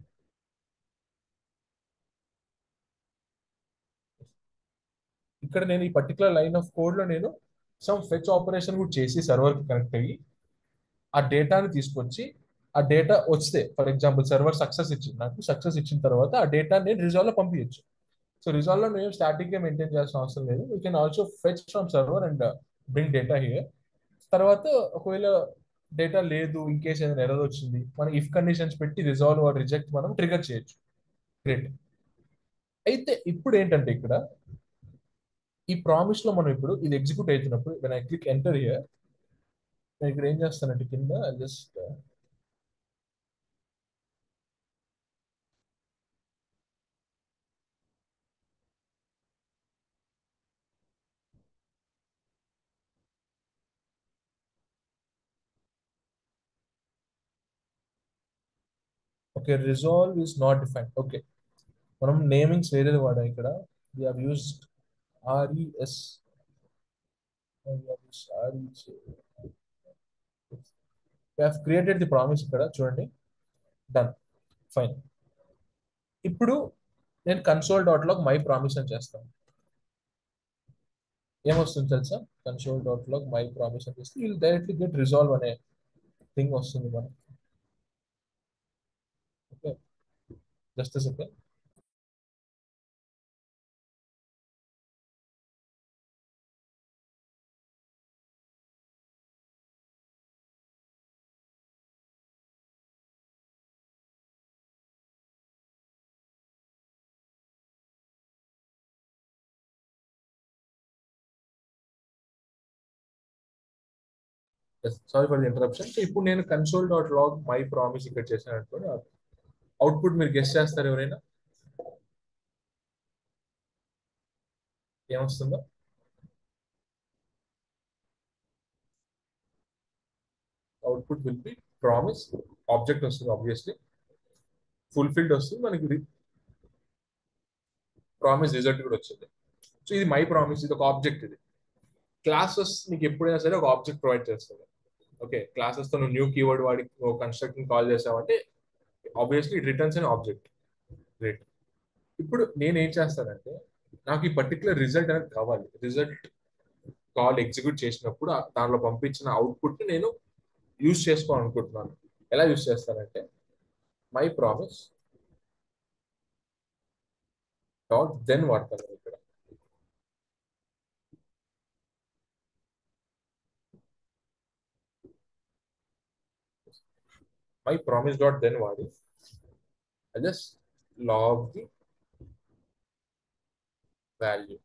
ఇక్కడ నేను ఈ పర్టికులర్ లైన్ ఆఫ్ కోడ్ లో నేను సమ్ ఫెచ్ ఆపరేషన్ కూడా చేసి సర్వర్ కి కనెక్ట్ అయ్యి ఆ డేటాని తీసుకొచ్చి ఆ డేటా వస్తే ఫర్ ఎగ్జాంపుల్ సర్వర్ సక్సెస్ ఇచ్చింది నాకు సక్సెస్ ఇచ్చిన తర్వాత ఆ డేటా నేను రిజాల్వ్ లో పంపించచ్చు సో రిజాల్వ్ లో మేము స్టాటిక్ గా మెయింటైన్ చేయాల్సిన అవసరం లేదు you can also fetch from server and bring data here తర్వాత ఒకవేళ డేటా లేదు ఇన్ కేస్ ఏదైనా ఎర్రర్ వచ్చింది మనం ఇఫ్ కండిషన్స్ పెట్టి రిజాల్వ్ ఆర్ రిజెక్ట్ మనం ట్రిగర్ చేయొచ్చు గ్రేట్ అయితే ఇప్పుడు ఏంటంటే ఇక్కడ ఈ ప్రామిస్ లో మనం ఇప్పుడు ఇది ఎగ్జిక్యూట్ అవుతున్నప్పుడు when I click enter here నేను ఇక్కడ ఏం చేస్తానంటే కింద just okay resolve is not define okay మనం నేమింగ్స్ వేరేది వాడాం ఇక్కడ we have used RES created the promise ఇక్కడ చూడండి డన్ ఫైన్ ఇప్పుడు నేను console dot log my promise అని చేస్తాను ఏమొస్తుంది తెలుసా console dot log my promise అని చేస్తే విల్ డైరెక్ట్లీ గెట్ రిజాల్వ్ అనే థింగ్ వస్తుంది మనకి okay just second sorry for the interruption so ఇప్పుడు నేను console dot log my promise ఇక్కడ చేశాను అనుకోండి అవుట్పుట్ మీరు గెస్ట్ చేస్తారు ఎవరైనా ఏమొస్తుందో output will be promise object వస్తుంది ఆబ్వియస్లీ ఫుల్ఫిల్డ్ వస్తుంది మనకి ప్రామిస్ రిజల్ట్ కూడా వచ్చింది సో ఇది మై ప్రామిస్ ఇది ఒక ఆబ్జెక్ట్ ఇది క్లాసెస్ నీకు ఎప్పుడైనా సరే ఒక ఆబ్జెక్ట్ ప్రొవైడ్ చేస్తుంది ఓకే క్లాసెస్ తో నువ్వు న్యూ కీవర్డ్ వాడి కన్స్ట్రక్ట్ కాల్ చేసావంటే obviously it returns an object great ఇప్పుడు నేను ఏం చేస్తానంటే నాకు ఈ పర్టికులర్ రిజల్ట్ అనేది కావాలి రిజల్ట్ కాల్ ఎగ్జిక్యూట్ చేసినప్పుడు ఆ- దానిలో పంపించిన అవుట్పుట్ నేను యూజ్ చేసుకోవాలనుకుంటున్నాను ఎలా యూజ్ చేస్తానంటే మై ప్రామిస్ డాట్ దెన్ వాడతాను ఇక్కడ మై ప్రామిస్ డాట్ దెన్ వాడి I just log the value.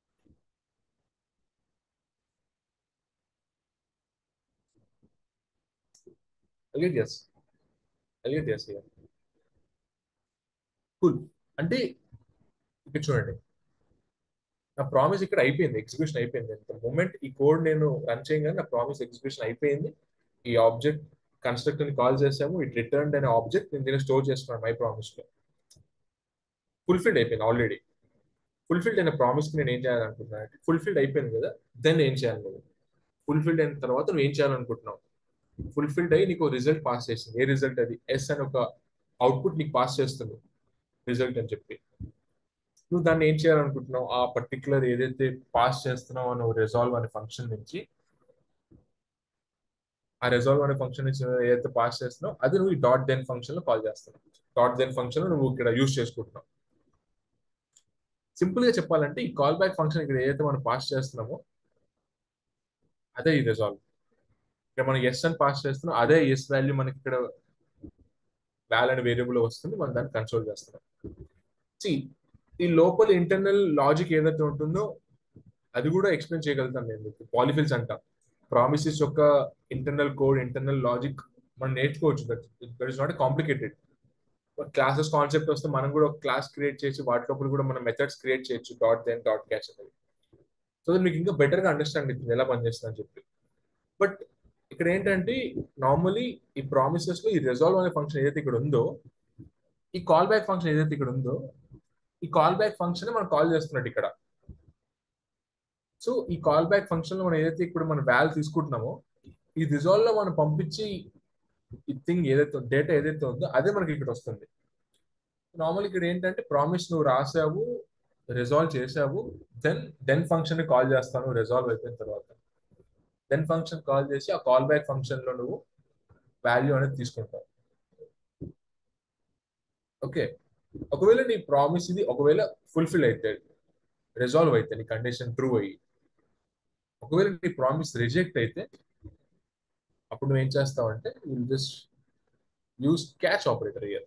I'll get yes. I'll get yes here. Cool. అంటే ఇక్కడ చూడండి నా ప్రామిస్ ఇక్కడ అయిపోయింది ఎగ్జిక్యూషన్ అయిపోయింది మూమెంట్ ఈ కోడ్ నేను రన్ చేయగానే నా ప్రామిస్ ఎగ్జిక్యూషన్ అయిపోయింది ఈ ఆబ్జెక్ట్ కన్స్ట్రక్టర్ ని కాల్ చేసాము ఇట్ రిటర్న్ అనే ఆబ్జెక్ట్ నేను దీన్ని స్టోర్ చేసుకున్నాను మై ప్రామిస్ లో ఫుల్ఫిల్డ్ అయిపోయింది ఆల్రెడీ ఫుల్ఫిల్డ్ అయిన ప్రామిస్ నేను ఏం చేయాలనుకుంటున్నాను ఫుల్ఫిల్డ్ అయిపోయింది కదా దెన్ ఏం చేయాలి నువ్వు ఫుల్ఫిల్డ్ అయిన తర్వాత నువ్వు ఏం చేయాలనుకుంటున్నావు ఫుల్ఫిల్డ్ అయ్యి నీకు రిజల్ట్ పాస్ చేసింది ఏ రిజల్ట్ అది ఎస్ అని ఒక అవుట్పుట్ నీకు పాస్ చేస్తుంది రిజల్ట్ అని చెప్పి నువ్వు దాన్ని ఏం చేయాలనుకుంటున్నావు ఆ పర్టికులర్ ఏదైతే పాస్ చేస్తున్నావు నువ్వు రిజాల్వ్ అనే ఫంక్షన్ నుంచి ఆ రిజాల్వ్ అనే ఫంక్షన్ నుంచి ఏదైతే పాస్ చేస్తున్నావు అది నువ్వు ఈ డాట్ దెన్ ఫంక్షన్ లో కాల్ చేస్తున్నావు డాట్ దెన్ ఫంక్షన్ నువ్వు ఇక్కడ యూస్ చేసుకుంటున్నావు సింపుల్ గా చెప్పాలంటే ఈ కాల్ బ్యాక్ ఫంక్షన్ ఇక్కడ ఏదైతే మనం పాస్ చేస్తున్నామో అదే ఈ రిజాల్వ్ ఇక్కడ మనం ఎస్ అని పాస్ చేస్తున్నాం అదే ఎస్ వాల్యూ మనకి ఇక్కడ వాల్ అనే వేరియబుల్ వస్తుంది మనం దాన్ని కన్సోల్ చేస్తున్నాం See, ఈ లోపల ఇంటర్నల్ లాజిక్ ఏదైతే ఉంటుందో అది కూడా ఎక్స్ప్లెయిన్ చేయగలుగుతాను నేను మీకు పాలిఫిల్స్ అంటాం ప్రామిసెస్ యొక్క ఇంటర్నల్ కోడ్ ఇంటర్నల్ లాజిక్ మనం నేర్చుకోవచ్చు that is not complicated classes concept వస్తే మనం కూడా ఒక క్లాస్ క్రియేట్ చేసి వాటి లోపల కూడా మనం మెథడ్స్ క్రియేట్ చేయొచ్చు డాట్ దెన్ డాట్ క్యాచ్ అనేది సో మీకు ఇంకా బెటర్ గా అండర్స్టాండ్ అవుతుంది ఎలా పనిచేస్తుంది అని చెప్పి బట్ ఇక్కడ ఏంటంటే నార్మలీ ఈ ప్రామిసెస్ లో ఈ రిజాల్వ్ అనే ఫంక్షన్ ఏదైతే ఇక్కడ ఉందో ఈ కాల్ బ్యాక్ ఫంక్షన్ ఏదైతే ఇక్కడ ఉందో ఈ కాల్ బ్యాక్ ఫంక్షన్ మనం కాల్ చేస్తున్నట్టు ఇక్కడ సో ఈ కాల్ బ్యాక్ ఫంక్షన్ లో మనం ఏదైతే ఇప్పుడు మనం వాల్యూ తీసుకుంటున్నామో ఈ రిజాల్వ్ లో మనం పంపించి ఈ థింగ్ ఏదైతే డేటా ఏదైతే ఉందో అదే మనకి ఇక్కడ వస్తుంది నార్మల్ ఇక్కడ ఏంటంటే ప్రామిస్ నువ్వు రాసావు రిజాల్వ్ చేసావు దెన్ దెన్ ఫంక్షన్ ని కాల్ చేస్తాను రిజాల్వ్ అయిపోయిన తర్వాత దెన్ ఫంక్షన్ కాల్ చేసి ఆ కాల్ బ్యాక్ ఫంక్షన్ లో నువ్వు వాల్యూ అనేది తీసుకుంటావు ఓకే ఒకవేళ నీ ప్రామిస్ ఇది ఒకవేళ ఫుల్ఫిల్ అయితే రిజాల్వ్ అయితే నీ కండిషన్ ట్రూ అయ్యి ఒకవేళ నీ ప్రామిస్ రిజెక్ట్ అయితే అప్పుడు నువ్వు ఏం చేస్తావు అంటే will just use catch operator here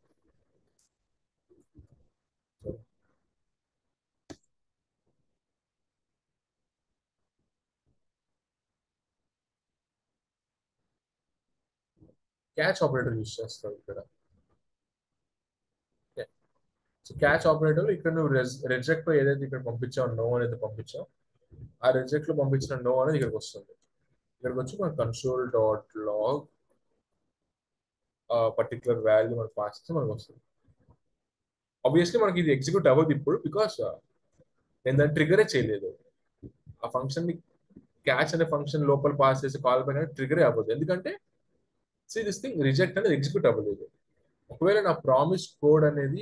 catch operator use చేస్తావు ఇక్కడ సో క్యాచ్ ఆపరేటర్ ఇక్కడ నువ్వు రిజెక్ట్ ఏదైతే ఇక్కడ పంపించావు నో అనేది పంపించావు ఆ రిజెక్ట్ లో పంపించిన నో అనేది ఇక్కడికి వస్తుంది ఇక్కడికి వచ్చి మన console dot log particular value మనకు పాస్ చేస్తే మనకు వస్తుంది ఆబ్వియస్లీ మనకి ఇది ఎగ్జిక్యూట్ అవ్వదు ఇప్పుడు బికాస్ నేను దాన్ని ట్రిగరే చేయలేదు ఆ ఫంక్షన్ ని క్యాచ్ అనే ఫంక్షన్ లోపల పాస్ చేసి కాల్ పైన ట్రిగరే అవ్వదు ఎందుకంటే సి దిస్ థింగ్ రిజెక్ట్ అనేది ఎగ్జిక్యూట్ అవ్వలేదు ఒకవేళ నా ప్రామిస్ కోడ్ అనేది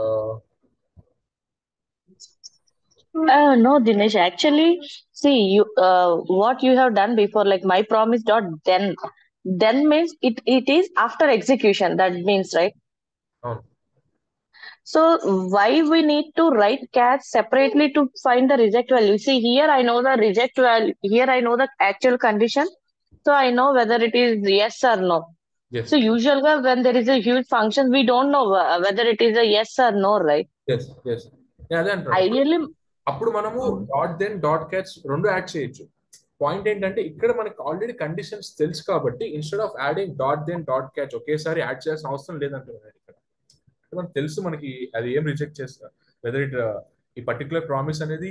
Uh, no, Dinesh. Actually, see you. Uh, what you have done before, like my promise dot then. Then means it. It is after execution. That means right. అవును So why we need to write catch separately to find the reject value? See here I know the reject value. Here I know the actual condition. So I know whether it is yes or no. yes So usually when there is a huge function, we don't know wh- whether it is a yes or no, right? yes yes నేను అదే అంటున్నాను Ideally, అప్పుడు మనము డాట్ దెన్ డాట్ క్యాచ్ రెండు యాడ్ చేయొచ్చు పాయింట్ ఏంటంటే ఇక్కడ మనకి ఆల్రెడీ కండిషన్స్ తెలుసు కాబట్టి instead of adding dot then dot catch ఒకేసారి యాడ్ చేయాల్సిన అవసరం లేదంటున్నాను ఇక్కడ అంటే మనకు తెలుసు మనకి అది ఏం రిజెక్ట్ చేస్తా వెదర్ ఇట్ ఈ పర్టికులర్ ప్రామిస్ అనేది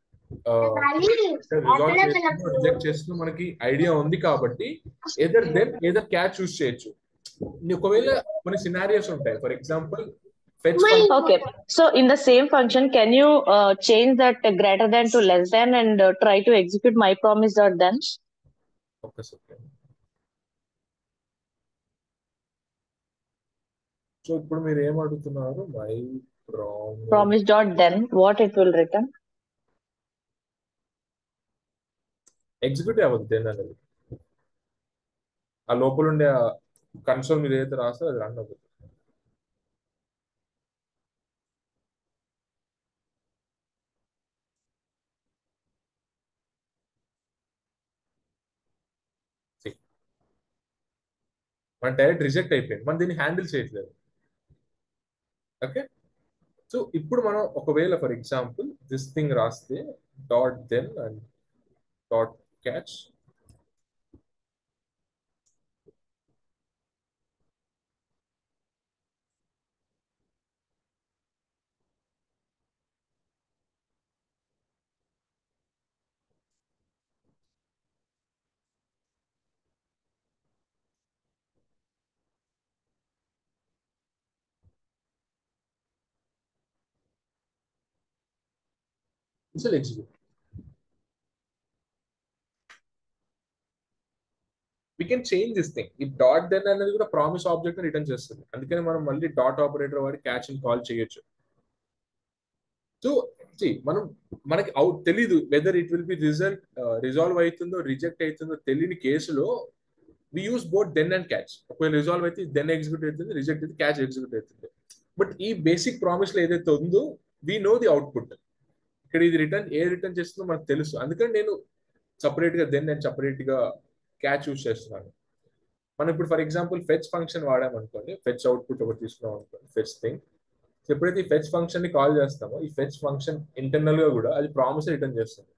రిజెక్ట్ చేస్తూ మనకి ఐడియా ఉంది కాబట్టి either then either catch choose చేయొచ్చు నీ ఒకవేళ కొన్ని సినారియోస్ ఉంటాయి for example fetch okay. So in the same function, can you uh, change that greater than to less than and uh, try to execute my promise dot then? ఒక్క సెకండ్ సో ఇప్పుడు మీరు ఏం అడుగుతున్నారు my promise Promise dot then what it will return? Execute అవ్వదు దేని అనేది ఆ లోపల ఉండే కన్సోల్ మీరు ఏదైతే రాస్తే అది రన్ అవుతుంది See. మన డైరెక్ట్ రిజెక్ట్ అయిపోయింది మనం దీన్ని హ్యాండిల్ చేయట్లేదు ఓకే సో ఇప్పుడు మనం ఒకవేళ ఫర్ ఎగ్జాంపుల్ దిస్ థింగ్ రాస్తే dot then and dot catch this will execute. We can change this thing. ఈ డాట్ దెన్ అనేది కూడా ప్రామిస్ ఆబ్జెక్ట్ రిటర్న్ చేస్తుంది అందుకని మనం మళ్ళీ డాట్ ఆపరేటర్ వాడి క్యాచ్ ని కాల్ చేయొచ్చు సో మనం మనకి అవుట్ తెలీదు whether it will be result resolve అవుతుందో రిజెక్ట్ అవుతుందో తెలియని కేసులో we use both then and catch ఒకవేళ రిజాల్వ్ అయితే దెన్ ఎగ్జిక్యూట్ అవుతుంది రిజెక్ట్ అయితే క్యాచ్ ఎగ్జిక్యూట్ అవుతుంది బట్ ఈ బేసిక్ ప్రామిస్ లో ఏదైతే ఉందో వీ నో ది అవుట్పుట్ ఇక్కడ ఇది రిటర్న్ ఏ రిటర్న్ చేస్తుందో మనకు తెలుసు అందుకని నేను సపరేట్ గా దెన్ నేను సపరేట్ గా క్యాచ్ యూస్ చేస్తున్నాను మనం ఇప్పుడు ఫర్ ఎగ్జాంపుల్ ఫెచ్ ఫంక్షన్ వాడామనుకోండి ఫెచ్ అవుట్పుట్ ఒకటి తీసుకున్నాం అనుకోండి ఫెచ్ థింగ్ ఎప్పుడైతే ఈ ఫెచ్ ఫంక్షన్ ని కాల్ చేస్తామో ఈ ఫెచ్ ఫంక్షన్ ఇంటర్నల్ గా కూడా అది ప్రామిస్ రిటర్న్ చేస్తుంది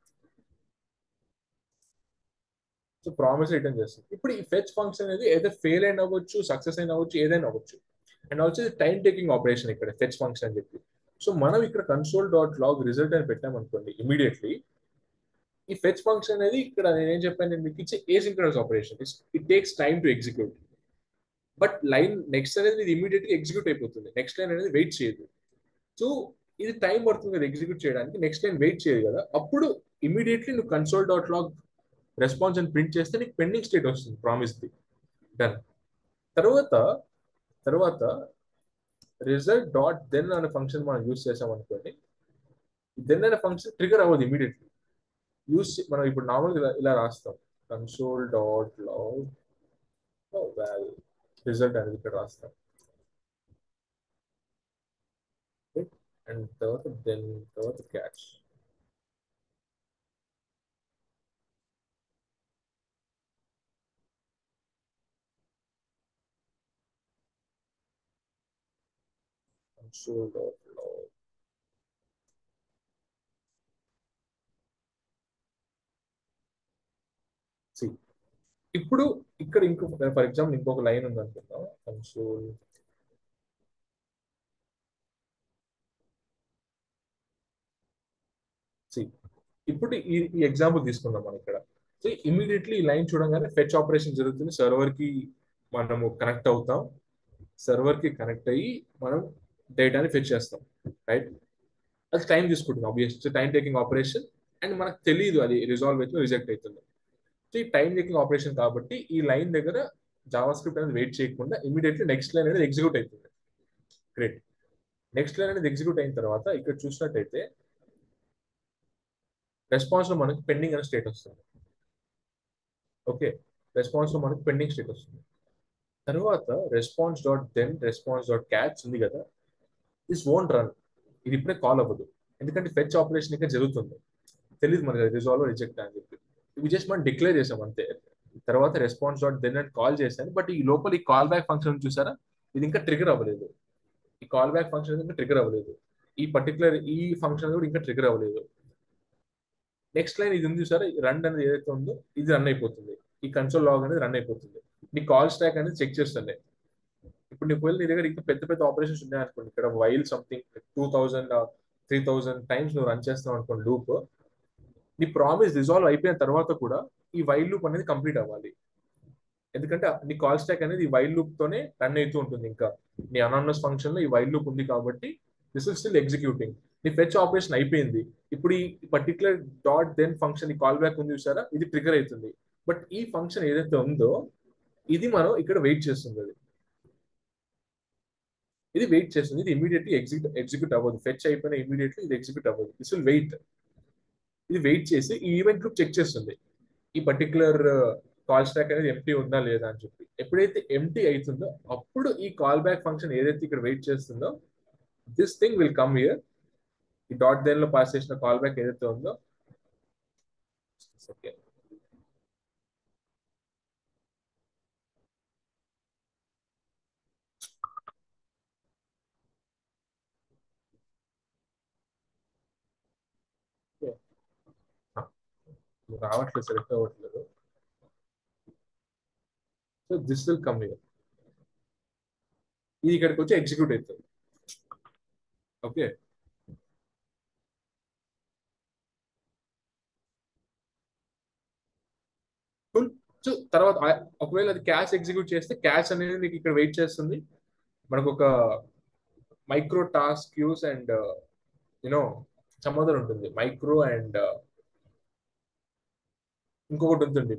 సో ప్రామిస్ రిటర్న్ చేస్తుంది ఇప్పుడు ఈ ఫెచ్ ఫంక్షన్ అనేది ఏదో ఫెయిల్ అయిన అవ్వచ్చు సక్సెస్ అయిన అవ్వచ్చు ఏదైనా అవ్వచ్చు అండ్ ఆల్సో ఇది టైం టేకింగ్ ఆపరేషన్ ఇక్కడ ఫెచ్ ఫంక్షన్ అని చెప్పి సో మనం ఇక్కడ కన్సోల్ డాట్ లాగ్ రిజల్ట్ అని పెట్టామనుకోండి ఇమీడియట్లీ ఈ ఫెచ్ ఫంక్షన్ అనేది ఇక్కడ నేను ఏం చెప్పాను నేను మీకు ఇచ్చే asynchronous operation it takes time to execute but line next అనేది ఇది ఇమీడియట్ గా ఎగ్జిక్యూట్ అయిపోతుంది నెక్స్ట్ లైన్ అనేది వెయిట్ చేయదు సో ఇది టైం పడుతుంది కదా ఎగ్జిక్యూట్ చేయడానికి నెక్స్ట్ లైన్ వెయిట్ చేయదు కదా అప్పుడు ఇమీడియట్లీ నువ్వు కన్సోల్ డాట్ లాగ్ రెస్పాన్స్ అని ప్రింట్ చేస్తే నీకు పెండింగ్ స్టేట్ వస్తుంది ప్రామిస్ ది డన్ తర్వాత తర్వాత రిజల్ట్ డాట్ దెన్ అనే ఫంక్షన్ మనం యూస్ చేసాం అనుకోండి దెన్ అనే ఫంక్షన్ ట్రిగర్ అవ్వదు ఇమీడియట్లీ యూస్ మనం ఇప్పుడు నార్మల్గా ఇలా ఇలా రాస్తాం console dot log value result అనేది ఇక్కడ రాస్తాం అండ్ తర్వాత దెన్ తర్వాత catch console dot log See, ఇప్పుడు ఇక్కడ ఇంకో ఫర్ ఎగ్జాంపుల్ ఇంకొక లైన్ ఉంది అనుకుందాం కన్సోల్ సి ఇప్పుడు ఈ ఈ ఎగ్జాంపుల్ తీసుకుందాం మనం ఇక్కడ సో ఇమీడియట్లీ ఈ లైన్ చూడగానే ఫెచ్ ఆపరేషన్ జరుగుతుంది సర్వర్ కి మనము కనెక్ట్ అవుతాం సర్వర్ కి కనెక్ట్ అయ్యి మనం డేటాని ఫెచ్ చేస్తాం రైట్ అది టైం తీసుకుంటుంది obvious time taking operation and మనకు తెలియదు అది రిజాల్వ్ అవుతుందో రిజెక్ట్ అవుతుందో సో ఈ టైం టేకింగ్ ఆపరేషన్ కాబట్టి ఈ లైన్ దగ్గర జావా స్క్రిప్ట్ అనేది వెయిట్ చేయకుండా ఇమీడియట్లీ నెక్స్ట్ లైన్ అనేది ఎగ్జిక్యూట్ అవుతుంది గ్రేట్ నెక్స్ట్ లైన్ అనేది ఎగ్జిక్యూట్ అయిన తర్వాత ఇక్కడ చూసినట్టయితే రెస్పాన్స్ లో మనకి పెండింగ్ అనే స్టేట్ వస్తుంది ఓకే రెస్పాన్స్ లో మనకి పెండింగ్ స్టేట్ వస్తుంది తర్వాత response dot then response dot catch ఉంది కదా దిస్ వోంట్ రన్ ఇది ఇప్పుడే కాల్ అవ్వదు ఎందుకంటే ఫెచ్ ఆపరేషన్ ఇంకా జరుగుతుంది తెలియదు మనకి రిజాల్వ్ రిజెక్ట్ అని చెప్పి ఇవి జస్ట్ మనం డిక్లేర్ చేసాం అంతే తర్వాత రెస్పాన్స్ డాట్ దెన్ అని కాల్ చేశాను బట్ ఈ లోపల ఈ కాల్ బ్యాక్ ఫంక్షన్ చూసారా ఇది ఇంకా ట్రిగర్ అవ్వలేదు ఈ కాల్ బ్యాక్ ఫంక్షన్ ఇంకా ట్రిగర్ అవ్వలేదు ఈ పర్టికులర్ ఈ ఫంక్షన్ కూడా ఇంకా ట్రిగర్ అవ్వలేదు నెక్స్ట్ లైన్ ఇది ఉంది చూసారా రన్ అనేది ఏదైతే ఉందో ఇది రన్ అయిపోతుంది ఈ కన్సోల్ లాగ్ అనేది రన్ అయిపోతుంది నీ కాల్ స్టాక్ అనేది చెక్ చేస్తుంది ఇప్పుడు నీకు వెళ్ళి నీ దగ్గర ఇంకా పెద్ద పెద్ద ఆపరేషన్స్ ఉన్నాయి అనుకోండి ఇక్కడ while something two thousand three thousand times నువ్వు రన్ చేస్తావు అనుకోండి లూప్ నీ ప్రామిస్ రిజాల్వ్ అయిపోయిన తర్వాత కూడా ఈ వైల్ లూప్ అనేది కంప్లీట్ అవ్వాలి ఎందుకంటే నీ కాల్ స్టాక్ అనేది ఈ వైల్ లూప్ తోనే రన్ అవుతూ ఉంటుంది ఇంకా నీ అనానస్ ఫంక్షన్ లో ఈ వైల్ లూప్ ఉంది కాబట్టి దిస్ ఇస్ స్టిల్ ఎగ్జిక్యూటింగ్ నీ ఫెచ్ ఆపరేషన్ అయిపోయింది ఇప్పుడు ఈ పర్టికులర్ డాట్ దెన్ ఫంక్షన్ ఈ కాల్ బ్యాక్ ఉంది చూసారా ఇది ట్రిగర్ అవుతుంది బట్ ఈ ఫంక్షన్ ఏదైతే ఉందో ఇది మనం ఇక్కడ వెయిట్ చేస్తుంది అది ఇది వెయిట్ చేస్తుంది ఇది ఇమీడియట్లీ ఎగ్జిక్యూట్ ఎగ్జిక్యూట్ అవ్వదు ఫెచ్ అయిపోయిన ఇమీడియట్లీ ఇది ఎగ్జిక్యూట్ అవ్వదు దిస్ విల్ వెయిట్ ఇది వెయిట్ చేసి ఈ ఈవెంట్ లూప్ చెక్ చేస్తుంది ఈ పర్టికులర్ కాల్ స్టాక్ అనేది ఎంటీ ఉందా లేదా అని చెప్పి ఎప్పుడైతే ఎంటీ అవుతుందో అప్పుడు ఈ కాల్ బ్యాక్ ఫంక్షన్ ఏదైతే ఇక్కడ వెయిట్ చేస్తుందో this thing will come here ఈ డాట్ దేన్ లో పాస్ చేసిన కాల్ బ్యాక్ ఏదైతే ఉందో ఓకే రావట్లేదు సెలెక్ట్ అవ్వట్లేదు so this will come here ఇది ఇక్కడికి వచ్చి ఎగ్జిక్యూట్ అవుతుంది ఓకే సో తర్వాత ఒకవేళ అది క్యాష్ ఎగ్జిక్యూట్ చేస్తే క్యాష్ అనేది నీకు ఇక్కడ వెయిట్ చేస్తుంది మనకు ఒక micro task queues and you know సమాధానం ఉంటుంది మైక్రో అండ్ ఇంకొకటి ఉంటుంది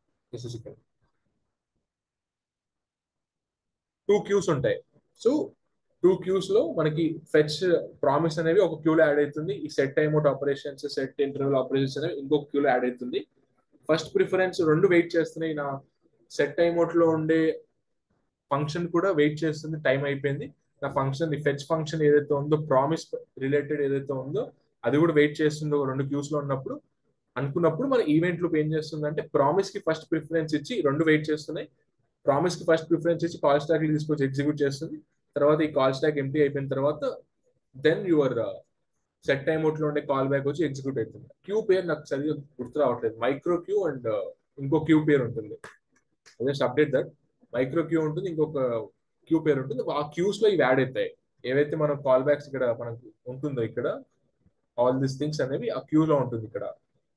టూ క్యూస్ ఉంటాయి సో టూ క్యూస్ లో మనకి ఫెచ్ ప్రామిస్ అనేవి ఒక క్యూలో యాడ్ అవుతుంది ఈ set time out operations set interval operations అనేవి ఇంకొక క్యూలో యాడ్ అవుతుంది ఫస్ట్ ప్రిఫరెన్స్ రెండు వెయిట్ చేస్తున్నాయి నా సెట్ టైమ్ అవుట్ లో ఉండే ఫంక్షన్ కూడా వెయిట్ చేస్తుంది టైం అయిపోయింది నా ఫంక్షన్ ఈ ఫెచ్ ఫంక్షన్ ఏదైతే ఉందో ప్రామిస్ రిలేటెడ్ ఏదైతే ఉందో అది కూడా వెయిట్ చేస్తుంది ఒక రెండు క్యూస్ లో ఉన్నప్పుడు అనుకున్నప్పుడు మన ఈవెంట్ లూప్ ఏం చేస్తుందంటే ప్రామిస్ కి ఫస్ట్ ప్రిఫరెన్స్ ఇచ్చి రెండు వెయిట్ చేస్తున్నాయి ప్రామిస్ కి ఫస్ట్ ప్రిఫరెన్స్ ఇచ్చి కాల్ స్టాక్ తీసుకొచ్చి ఎగ్జిక్యూట్ చేస్తుంది తర్వాత ఈ కాల్ స్టాక్ ఎంటీ అయిపోయిన తర్వాత then your set time out లో ఉండే కాల్ బ్యాక్ వచ్చి ఎగ్జిక్యూట్ అవుతుంది క్యూ పేరు నాకు సరిగ్గా గుర్తు రావట్లేదు మైక్రో క్యూ అండ్ ఇంకో క్యూ పేరు ఉంటుంది just update that micro queue ఉంటుంది ఇంకొక క్యూ పేరు ఉంటుంది ఆ క్యూస్ లో ఇవి యాడ్ అవుతాయి ఏవైతే మనం కాల్ బ్యాక్స్ ఇక్కడ మనకు ఉంటుందో ఇక్కడ ఆల్ దీస్ థింగ్స్ అనేవి ఆ క్యూ లో ఉంటుంది ఇక్కడ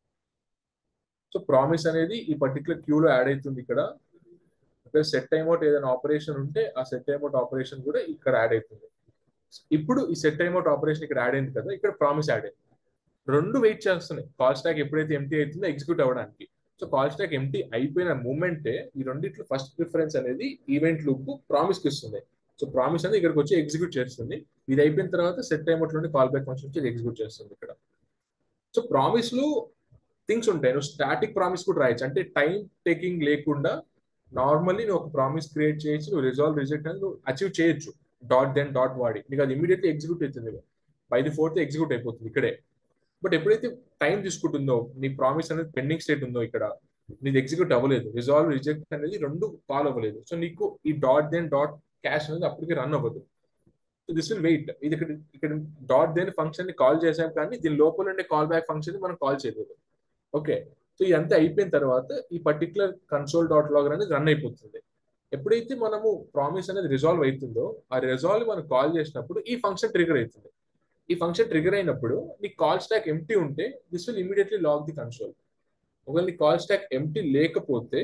సో ప్రామిస్ అనేది ఈ పర్టికులర్ క్యూలో యాడ్ అవుతుంది ఇక్కడ సెట్ టైమ్ అవుట్ ఏదైనా ఆపరేషన్ ఉంటే ఆ సెట్ టైమ్ అవుట్ ఆపరేషన్ కూడా ఇక్కడ యాడ్ అవుతుంది ఇప్పుడు ఈ సెట్ టైమ్ అవుట్ ఆపరేషన్ ఇక్కడ యాడ్ అయింది కదా ఇక్కడ ప్రామిస్ యాడ్ అయింది రెండు వెయిట్ చేస్తున్నాయి కాల్ స్టాక్ ఎప్పుడైతే ఎంటీ అవుతుందో ఎగ్జిక్యూట్ అవ్వడానికి సో కాల్ స్టాక్ ఎంటీ అయిపోయిన మూమెంటే ఈ రెండిట్లో ఫస్ట్ ప్రిఫరెన్స్ అనేది ఈవెంట్ లూప్ ప్రామిస్కి ఇస్తుంది సో ప్రామిస్ అనేది ఇక్కడికి వచ్చి ఎగ్జిక్యూట్ చేస్తుంది ఇది అయిపోయిన తర్వాత సెట్ టైమ్ అవుట్ నుండి కాల్ బ్యాక్ ఫంక్షన్ వచ్చి ఎగ్జిక్యూట్ చేస్తుంది ఇక్కడ సో ప్రామిస్ లో థింగ్స్ ఉంటాయి నువ్వు స్టాటిక్ ప్రామిస్ కూడా రాయొచ్చు అంటే టైం టేకింగ్ లేకుండా నార్మల్లీ నువ్వు ఒక ప్రామిస్ క్రియేట్ చేయొచ్చు నువ్వు రిజాల్వ్ రిజెక్ట్ అని నువ్వు అచీవ్ చేయొచ్చు డాట్ దెన్ డాట్ వాడి నీకు అది ఇమీడియట్లీ ఎగ్జిక్యూట్ అవుతుంది బై ది ఫోర్త్ ఎగ్జిక్యూట్ అయిపోతుంది ఇక్కడే బట్ ఎప్పుడైతే టైం తీసుకుంటుందో నీ ప్రామిస్ అనేది పెండింగ్ స్టేట్ ఉందో ఇక్కడ నీది ఎగ్జిక్యూట్ అవ్వలేదు రిజాల్వ్ రిజెక్ట్ అనేది రెండు కాల్ అవ్వలేదు సో నీకు ఈ డాట్ దెన్ డాట్ క్యాష్ అనేది అప్పటికి రన్ అవ్వదు సో దిస్ విల్ వెయిట్ ఇది ఇక్కడ ఇక్కడ డాట్ దెన్ ఫంక్షన్ ని కాల్ చేసాం కానీ దీని లోపల ఉండే కాల్ బ్యాక్ ఫంక్షన్ మనం కాల్ చేయలేదు ఓకే సో ఇదంతా అయిపోయిన తర్వాత ఈ పర్టికులర్ కన్సోల్ డాట్ లాగ్ అనేది రన్ అయిపోతుంది ఎప్పుడైతే మనము ప్రామిస్ అనేది రిజాల్వ్ అవుతుందో ఆ రిజాల్వ్ మనం కాల్ చేసినప్పుడు ఈ ఫంక్షన్ ట్రిగర్ అవుతుంది ఈ ఫంక్షన్ ట్రిగర్ అయినప్పుడు నీ కాల్ స్టాక్ ఎంటీ ఉంటే this will immediately log the console ఒకవేళ నీ కాల్ స్టాక్ ఎంటీ లేకపోతే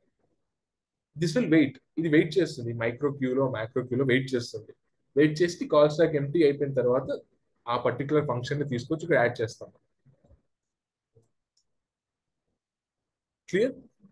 దిస్ విల్ వెయిట్ ఇది వెయిట్ చేస్తుంది మైక్రో క్యూలో మైక్రో క్యూలో వెయిట్ చేస్తుంది వెయిట్ చేసి కాల్ స్టాక్ ఎంటీ అయిపోయిన తర్వాత ఆ పర్టికులర్ ఫంక్షన్ ని తీసుకొచ్చి ఇక్కడ యాడ్ చేస్తాం క్లియర్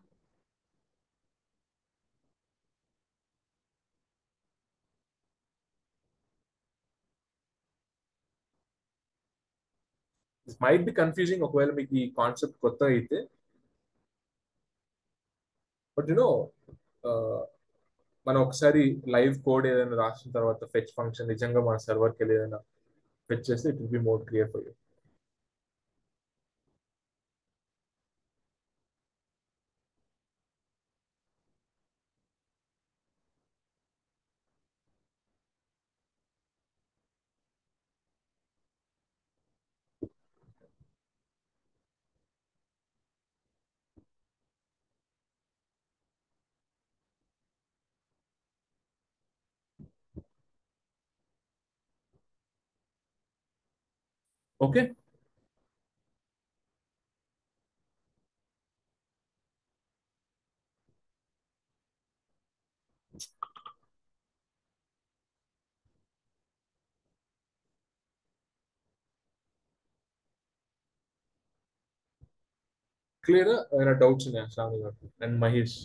మైట్ బి కన్ఫ్యూజింగ్ ఒకవేళ మీకు ఈ కాన్సెప్ట్ కొత్త అయితే బట్ యునో మనం ఒకసారి లైవ్ కోడ్ ఏదైనా రాసిన తర్వాత ఫెచ్ ఫంక్షన్ నిజంగా మన సర్వర్కి వెళ్ళి ఏదైనా ఫెచ్ చేస్తే it will be more clear for you okay clear ఏమైనా డౌట్స్ ఉన్నాయా శ్రావణి గారు and Mahesh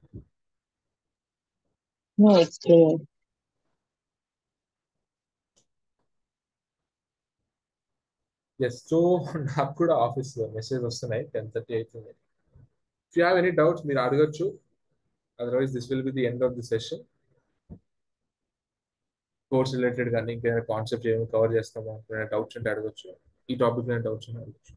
No, it's clear. Yes so నాకు కూడా ఆఫీస్ మెసేజ్ వస్తున్నాయి టెన్ థర్టీ అవుతుంది if you have any doubts మీరు అడగచ్చు otherwise this will be the end of the session course related కానీ ఇంకేమైనా కాన్సెప్ట్ ఏమి కవర్ చేస్తామో ఏమైనా డౌట్స్ ఉంటే అడగచ్చు ఈ టాపిక్ లో డౌట్స్ ఉంటే అడగచ్చు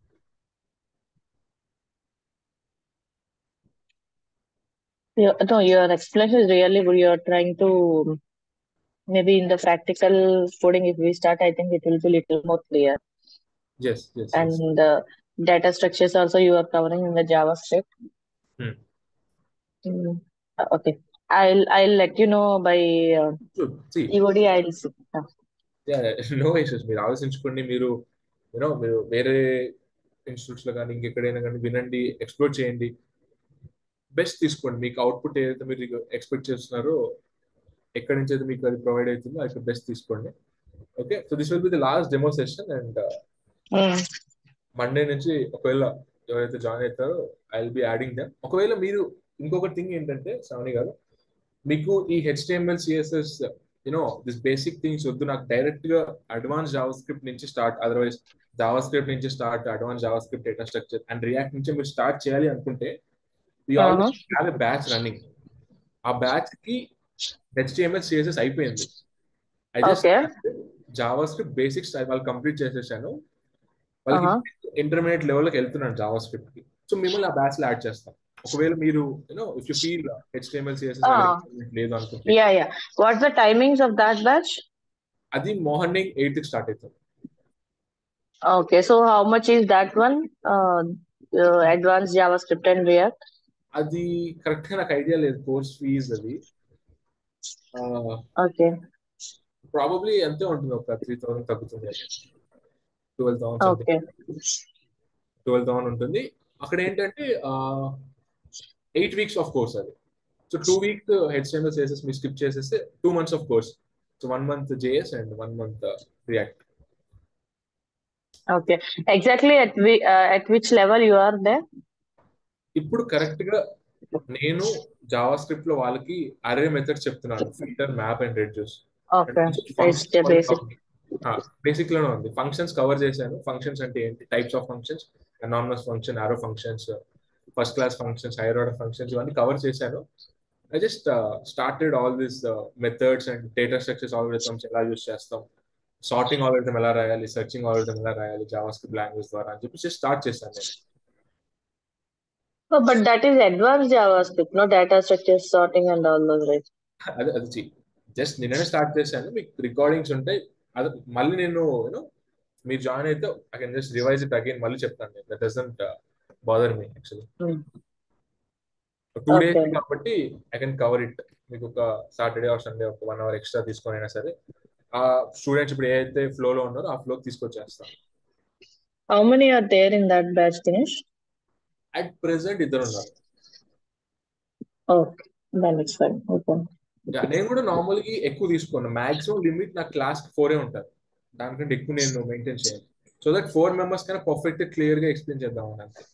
Yeah, no, your explanation is really good. You're trying to maybe in the practical coding, if we start, I think it will be little more clear. Yes yes yes And uh, data structures also you are covering in the JavaScript. Hmm. Mm, uh, okay. I'll I'll let you know by uh, see EOD. I'll see. Uh, no issues మీరు ఆలోచించుకోండి మీరు యూనో మీరు వేరే ఇన్స్టిట్యూట్స్ లో కానీ ఇంకెక్కడైనా కానీ వినండి ఎక్స్ప్లోర్ చేయండి బెస్ట్ తీసుకోండి మీకు అవుట్పుట్ ఏదైతే మీరు ఎక్స్పెక్ట్ చేస్తున్నారో ఎక్కడి నుంచి అయితే మీకు అది ప్రొవైడ్ అవుతుందో అది బెస్ట్ తీసుకోండి okay so this will be the last demo session and mm, Monday నుంచి ఒకవేళ ఎవరైతే జాయిన్ అవుతారో I will be adding them ఒకవేళ మీరు ఇంకొక థింగ్ ఏంటంటే శ్రావణి గారు మీకు ఈ HTML CSS you know this basic things వద్దు నాకు డైరెక్ట్ గా అడ్వాన్స్ జావా స్క్రిప్ట్ నుంచి స్టార్ట్ అదర్వైజ్ జావా స్క్రిప్ట్ నుంచి start advance JavaScript data structure and React నుంచి మీరు స్టార్ట్ చేయాలి అనుకుంటే we already have a batch running ఆ బ్యాచ్ కి హెచ్టిఎంఎల్ సిఎస్ఎస్ అయిపోయింది I just Okay. JavaScript basics వాళ్ళు కంప్లీట్ చేసేసాను వాళ్ళకి Uh-huh. ఇంటర్మీడియట్ లెవెల్కి వెళ్తున్నాను జావా స్క్రిప్ట్ కి సో మిమ్మల్ని ఆ బ్యాచ్ లో యాడ్ చేస్తాం ఒకవేళ మీరు you know if you feel HTML CSS Ah. లేదు అనుకుంటే yeah, yeah. What's the timings of that batch? అది మార్నింగ్ ఎయిత్ కి స్టార్ట్ అవుతుంది Okay, so how much is that one? Uh, uh, advanced JavaScript and React? అది కరెక్ట్ గా నాకు ఐడియా లేదు కోర్స్ ఫీజ్ అది Okay, ప్రాబబ్లీ ఎంతే ఉంటుంది ఒక త్రీ థౌసండ్ తగ్గుతుంది twelve thousand okay, twelve thousand ఉంటుంది అక్కడ ఏంటంటే ఎయిట్ వీక్స్ ఆఫ్ కోర్స్ అది సో టూ వీక్ హెచ్టిఎంఎల్ చేసేసి మీరు స్కిప్ చేసేస్తే two months of course so one month JS and one month React okay. Exactly at we uh, at which level you are there? ఇప్పుడు కరెక్ట్ గా నేను జావా స్క్రిప్ట్ లో వాళ్ళకి అరే మెథడ్ చెప్తున్నాను filter map and reduce Okay, it's the basic. Basic లోనే ఉంది ఫంక్షన్స్ కవర్ చేశాను ఫంక్షన్స్ అంటే ఏంటి types of functions anonymous function arrow functions first class functions higher order functions ఇవన్నీ కవర్ చేశాను I just started all this methods and data structures algorithms ఎలా యూస్ చేస్తాం సార్టింగ్ ఆల్గరిథం ఎలా రాయాలి సెర్చింగ్ ఆల్గరిథం ఎలా రాయాలి జావా స్క్రిప్ట్ లాంగ్వేజ్ ద్వారా అని చెప్పి స్టార్ట్ చేశాను నేను Oh, but that is advanced JavaScript, no data structure sorting and all those, right? అది అది జస్ట్ నిన్ననే స్టార్ట్ చేశాను మీకు రికార్డింగ్స్ ఉంటాయి అది మళ్ళీ నేను యూనో మీరు జాయిన్ అయితే I can just revise it again మళ్ళీ చెప్తాను నేను that doesn't bother me actually Hmm. Two days Okay. కాబట్టి ఐ కెన్ కవర్ ఇట్ మీకు ఒక సాటర్డే ఆర్ సండే ఒక వన్ అవర్ ఎక్స్ట్రా తీసుకొని అయినా సరే ఆ స్టూడెంట్స్ ఇప్పుడు ఏదైతే ఫ్లోలో ఉన్నారో ఆ ఫ్లోకి తీసుకొచ్చేస్తాను How many are there in that batch, Dinesh? At present ఇద్దరు ఉన్నారు Okay, then it's fine. Okay. Yeah, నేను కూడా నార్మల్గా ఎక్కువ తీసుకోను మాక్సిమం లిమిట్ నా క్లాస్ ఫోరే ఉంటారు దానికంటే ఎక్కువ నేను మెయింటైన్ చేయను సో దట్ ఫోర్ మెంబర్స్ కన్నా పర్ఫెక్ట్ క్లియర్ గా ఎక్స్ప్లెయిన్ చేద్దాం అని అంతే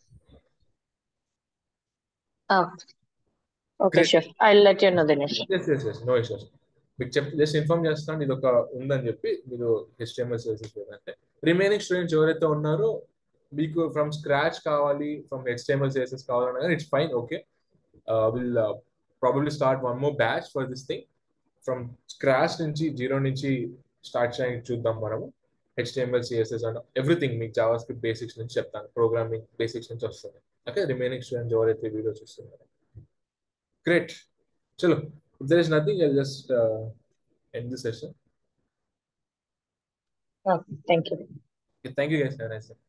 Ah, okay, Great. sure. I'll let you know, Dinesh. Yes yes yes no issues మీకు చెప్ జస్ట్ ఇన్ఫార్మ్ చేస్తాను ఇది ఒక ఉందని చెప్పి మీరు హెచ్టిఎంఎల్ సర్వీసెస్ అంటే రిమైనింగ్ స్టూడెంట్స్ ఎవరైతే ఉన్నారో మీకు ఫ్రమ్ స్క్రాచ్ కావాలి ఫ్రమ్ హెచ్టిఎంఎల్ సర్వీసెస్ కావాలన్నా కానీ it's fine okay will probably start one more batch for this thing from scratch నుంచి జీరో నుంచి స్టార్ట్ చేయడానికి చూద్దాం మనము హెచ్టిఎంఎల్ సిఎస్ఎస్ అండ్ ఎవ్రీథింగ్ మీకు జావా స్క్రిప్ట్ బేసిక్స్ నుంచి చెప్తాను ప్రోగ్రామింగ్ బేసిక్స్ నుంచి వస్తుంది ఓకే రిమైనింగ్ స్టూడెంట్స్ ఎవరైతే వీడియో చూస్తున్నారు గ్రేట్ చలో there is nothing I just end the session Okay, thank you. Thank you guys